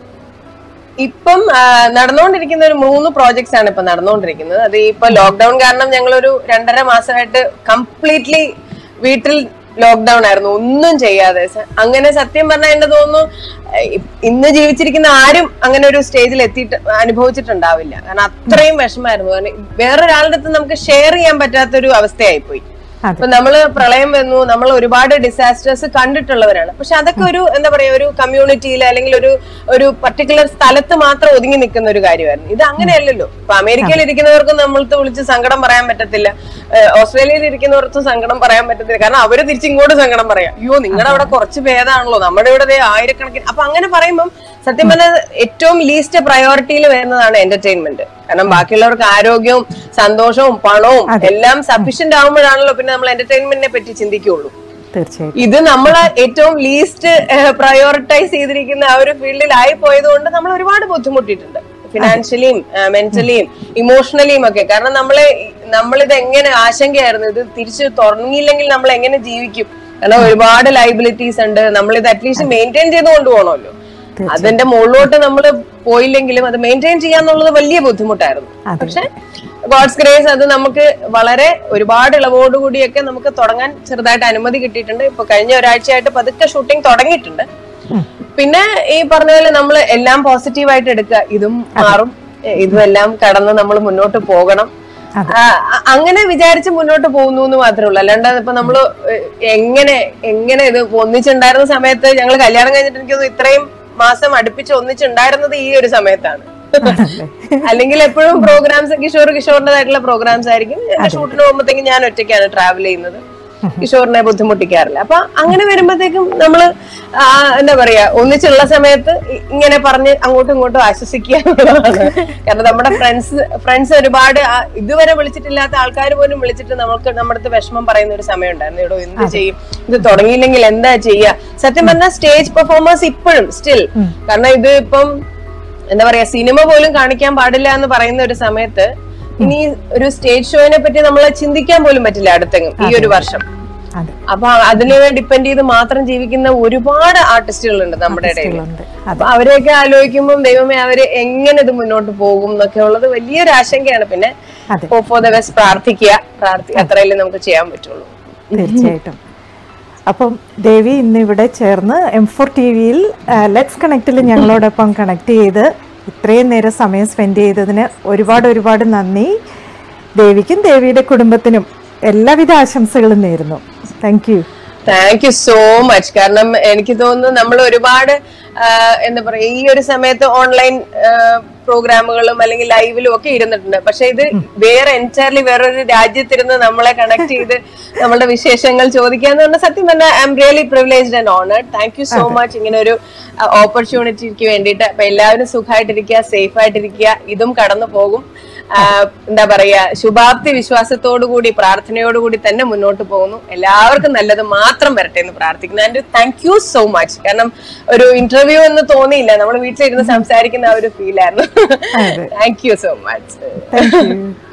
ഇപ്പം ആ, നടന്നുകൊണ്ടിരിക്കുന്ന ഒരു മൂന്ന് പ്രോജക്ട്സ് ആണ് ഇപ്പൊ നടന്നുകൊണ്ടിരിക്കുന്നത് അത് ഇപ്പൊ ലോക്ക്ഡൌൺ കാരണം ഞങ്ങളൊരു രണ്ടര മാസമായിട്ട് കംപ്ലീറ്റ്ലി വീട്ടിൽ ലോക്ക്ഡൌൺ ആയിരുന്നു ഒന്നും ചെയ്യാതെ സ- അങ്ങനെ സത്യം പറഞ്ഞാൽ എന്റെ തോന്നുന്നു ഏഹ്, ഇ- ഇന്ന് ജീവിച്ചിരിക്കുന്ന ആരും അങ്ങനെ ഒരു സ്റ്റേജിൽ എത്തിയിട്ട് അനുഭവിച്ചിട്ടുണ്ടാവില്ല കാരണം അത്രയും വിഷമായിരുന്നു കാരണം വേറൊരാളുടെ അടുത്ത് നമുക്ക് ഷെയർ ചെയ്യാൻ പറ്റാത്തൊരു അവസ്ഥയായിപ്പോയി
അതെ
ഇപ്പൊ നമ്മള് പ്രളയം വന്നു നമ്മൾ ഒരുപാട് ഡിസാസ്റ്റേഴ്സ് കണ്ടിട്ടുള്ളവരാണ് പക്ഷെ അതൊക്കെ ഒരു എന്താ പറയാ ഒരു കമ്മ്യൂണിറ്റിയിൽ അല്ലെങ്കിൽ ഒരു ഒരു പർട്ടിക്കുലർ സ്ഥലത്ത് മാത്രം ഒതുങ്ങി നിൽക്കുന്ന ഒരു കാര്യമായിരുന്നു ഇത് അങ്ങനെയല്ലല്ലോ ഇപ്പൊ അമേരിക്കയിൽ ഇരിക്കുന്നവർക്ക് നമ്മൾക്ക് വിളിച്ച് സങ്കടം പറയാൻ പറ്റത്തില്ല ഏഹ് ഓസ്ട്രേലിയയിൽ ഇരിക്കുന്നവർക്കും സങ്കടം പറയാൻ പറ്റത്തില്ല കാരണം അവര് തിരിച്ചിങ്ങോട്ട് സങ്കടം പറയാം അയ്യോ നിങ്ങളുടെ അവിടെ കുറച്ച് ഭേദമാണല്ലോ നമ്മുടെ ഇവിടെ ദേ ആയിരക്കണക്കിന് അപ്പൊ അങ്ങനെ പറയുമ്പോൾ സത്യം പറഞ്ഞാൽ ഏറ്റവും ലീസ്റ്റ് പ്രയോറിറ്റിയിൽ വരുന്നതാണ് എന്റർടൈൻമെന്റ് കാരണം ബാക്കിയുള്ളവർക്ക് ആരോഗ്യവും സന്തോഷവും പണവും എല്ലാം സഫീഷ്യന്റ് ആകുമ്പോഴാണല്ലോ പിന്നെ നമ്മൾ എന്റർടൈൻമെന്റിനെ പറ്റി ചിന്തിക്കുള്ളൂ
തീർച്ചയായിട്ടും
ഇത് നമ്മൾ ഏറ്റവും ലീസ്റ്റ് പ്രയോറിറ്റൈസ് ചെയ്തിരിക്കുന്ന ആ ഒരു ഫീൽഡിലായി പോയത് കൊണ്ട് നമ്മൾ ഒരുപാട് ബുദ്ധിമുട്ടിയിട്ടുണ്ട് ഫിനാൻഷ്യലിയും മെന്റലിയും ഇമോഷണലിയും ഒക്കെ കാരണം നമ്മളെ നമ്മളിത് എങ്ങനെ ആശങ്കയായിരുന്നു ഇത് തിരിച്ചു തുടങ്ങിയില്ലെങ്കിൽ നമ്മൾ എങ്ങനെ ജീവിക്കും കാരണം ഒരുപാട് ലൈബിലിറ്റീസ് ഉണ്ട് നമ്മൾ ഇത് അറ്റ്ലീസ്റ്റ് മെയിൻറ്റെയിൻ ചെയ്ത് കൊണ്ടുപോകണമല്ലോ അതിന്റെ മുകളിലോട്ട് നമ്മൾ പോയില്ലെങ്കിലും അത് മെയിൻറ്റെയിൻ ചെയ്യാന്നുള്ളത് വലിയ ബുദ്ധിമുട്ടായിരുന്നു
അതെ.
പക്ഷെ ഗോഡ്സ് ഗ്രേസ് അത് നമുക്ക് വളരെ ഒരുപാട് ഇളവോടുകൂടിയൊക്കെ നമുക്ക് തുടങ്ങാൻ ചെറുതായിട്ട് അനുമതി കിട്ടിയിട്ടുണ്ട് ഇപ്പൊ കഴിഞ്ഞ ഒരാഴ്ചയായിട്ട് പതുക്കെ ഷൂട്ടിംഗ് തുടങ്ങിയിട്ടുണ്ട് പിന്നെ ഈ പറഞ്ഞ പോലെ നമ്മൾ എല്ലാം പോസിറ്റീവായിട്ട് എടുക്കുക ഇതും മാറും എ, ഇതും എല്ലാം കടന്ന് നമ്മൾ മുന്നോട്ട് പോകണം
അതെ.
ആ, അ- അങ്ങനെ വിചാരിച്ച് മുന്നോട്ട് പോകുന്നു എന്ന് മാത്രമേ ഉള്ളൂ അല്ലാണ്ട് ഇപ്പൊ നമ്മള് എ, എങ്ങനെ എങ്ങനെ ഇത് ഒന്നിച്ചുണ്ടായിരുന്ന സമയത്ത് ഞങ്ങൾ കല്യാണം കഴിഞ്ഞിട്ട് എനിക്ക് തോന്നുന്നു ഇത്രയും മാസം അടുപ്പിച്ച് ഒന്നിച്ചുണ്ടായിരുന്നത് ഈ ഒരു സമയത്താണ്
ആണല്ലേ?
അല്ലെങ്കിൽ എപ്പോഴും പ്രോഗ്രാംസ് കിഷോർ കിഷോറിന്റേതായിട്ടുള്ള പ്രോഗ്രാംസ് ആയിരിക്കും എന്റെ ഷൂട്ടിന് പോകുമ്പോഴത്തേക്കും ഞാൻ ഒറ്റയ്ക്കാണ് ട്രാവൽ ചെയ്യുന്നത് കിഷോറിനെ ബുദ്ധിമുട്ടിക്കാറില്ല അപ്പൊ അങ്ങനെ വരുമ്പോഴത്തേക്കും നമ്മള് ആ, എന്താ പറയാ ഒന്നിച്ചുള്ള സമയത്ത് ഇ- ഇങ്ങനെ പറഞ്ഞ് അങ്ങോട്ടും ഇങ്ങോട്ടും ആശ്വസിക്കുക എന്നുള്ളതാണ് കാരണം നമ്മുടെ ഫ്രണ്ട്സ് ഫ്രണ്ട്സ് ഒരുപാട് ആ, ഇതുവരെ വിളിച്ചിട്ടില്ലാത്ത ആൾക്കാർ പോലും വിളിച്ചിട്ട് നമുക്ക് നമ്മുടെ അടുത്ത് വിഷമം പറയുന്ന ഒരു സമയം ഉണ്ടായിരുന്നു എടോ എന്ത് ചെയ്യും ഇത് തുടങ്ങിയില്ലെങ്കിൽ എന്താ ചെയ്യുക സത്യം പറഞ്ഞാൽ സ്റ്റേജ് പെർഫോമൻസ് ഇപ്പോഴും സ്റ്റിൽ കാരണം ഇത് ഇപ്പം എന്താ പറയാ സിനിമ പോലും കാണിക്കാൻ പാടില്ല എന്ന് പറയുന്ന ഒരു സമയത്ത് ഇനി ഒരു സ്റ്റേജ് ഷോയിനെ പറ്റി നമ്മൾ ചിന്തിക്കാൻ പോലും പറ്റില്ല അടുത്തെങ്ങും ഈ ഒരു വർഷം
അതെ
അപ്പൊ അതിനെ ഡിപ്പെൻഡ് ചെയ്ത് മാത്രം ജീവിക്കുന്ന ഒരുപാട് ആർട്ടിസ്റ്റുകളുണ്ട് നമ്മുടെ ഇടയിൽ
ഉണ്ട്
അപ്പൊ അവരെയൊക്കെ ആലോചിക്കുമ്പോൾ ദൈവമേ അവര് എങ്ങനെ ഇത് മുന്നോട്ട് പോകും എന്നൊക്കെ ഉള്ളത് വലിയൊരു ആശങ്കയാണ് പിന്നെ
അതെ.
ഫോർ ദ ബെസ്റ്റ് പ്രാർത്ഥിക്കുക പ്രാർത്ഥി അത്രയല്ലേ നമുക്ക് ചെയ്യാൻ പറ്റുള്ളൂ
തീർച്ചയായിട്ടും അപ്പം ദേവി ഇന്ന് ഇവിടെ ചേർന്ന് എം ഫോർ ടി വിയിൽ ലെറ്റ്സ് കണക്റ്റിൽ ഞങ്ങളോടൊപ്പം കണക്ട് ചെയ്ത് ഇത്രയും നേരം സമയം സ്പെൻഡ് ചെയ്തതിന് ഒരുപാട് ഒരുപാട് നന്ദി ദേവിക്കും ദേവിയുടെ കുടുംബത്തിനും എല്ലാവിധ ആശംസകളും നേരുന്നു thank you
thank you so much കാരണം എനിക്ക് തോന്നുന്നു നമ്മൾ ഒരുപാട് ആ, എന്താ പറയാ ഈ ഒരു സമയത്ത് ഓൺലൈൻ പ്രോഗ്രാമുകളും അല്ലെങ്കിൽ ലൈവിലും ഒക്കെ ഇരുന്നിട്ടുണ്ട് പക്ഷെ ഇത് വേറെ എൻറ്റയർലി വേറൊരു രാജ്യത്തിരുന്ന് നമ്മളെ കണക്ട് ചെയ്ത് നമ്മളുടെ വിശേഷങ്ങൾ ചോദിക്കാന്ന് പറഞ്ഞാൽ സത്യം പറഞ്ഞാൽ I'm really privileged and honoured thank you so much ഇങ്ങനെ ഒരു ഓപ്പർച്യൂണിറ്റിക്ക് വേണ്ടിയിട്ട് അപ്പൊ എല്ലാവരും സുഖമായിട്ടിരിക്കുക സേഫ് ആയിട്ടിരിക്കുക ഇതും കടന്നു പോകും ആ, എന്താ പറയാ ശുഭാപ്തി വിശ്വാസത്തോടുകൂടി പ്രാർത്ഥനയോടുകൂടി തന്നെ മുന്നോട്ട് പോകുന്നു എല്ലാവർക്കും നല്ലത് മാത്രം വരട്ടെ എന്ന് പ്രാർത്ഥിക്കുന്നു and thank you so much കാരണം ഒരു ഇന്റർവ്യൂ എന്ന് തോന്നിയില്ല നമ്മൾ വീട്ടിലിരുന്ന് സംസാരിക്കുന്ന ആ ഒരു ഫീൽ ആയിരുന്നു thank you so much
thank U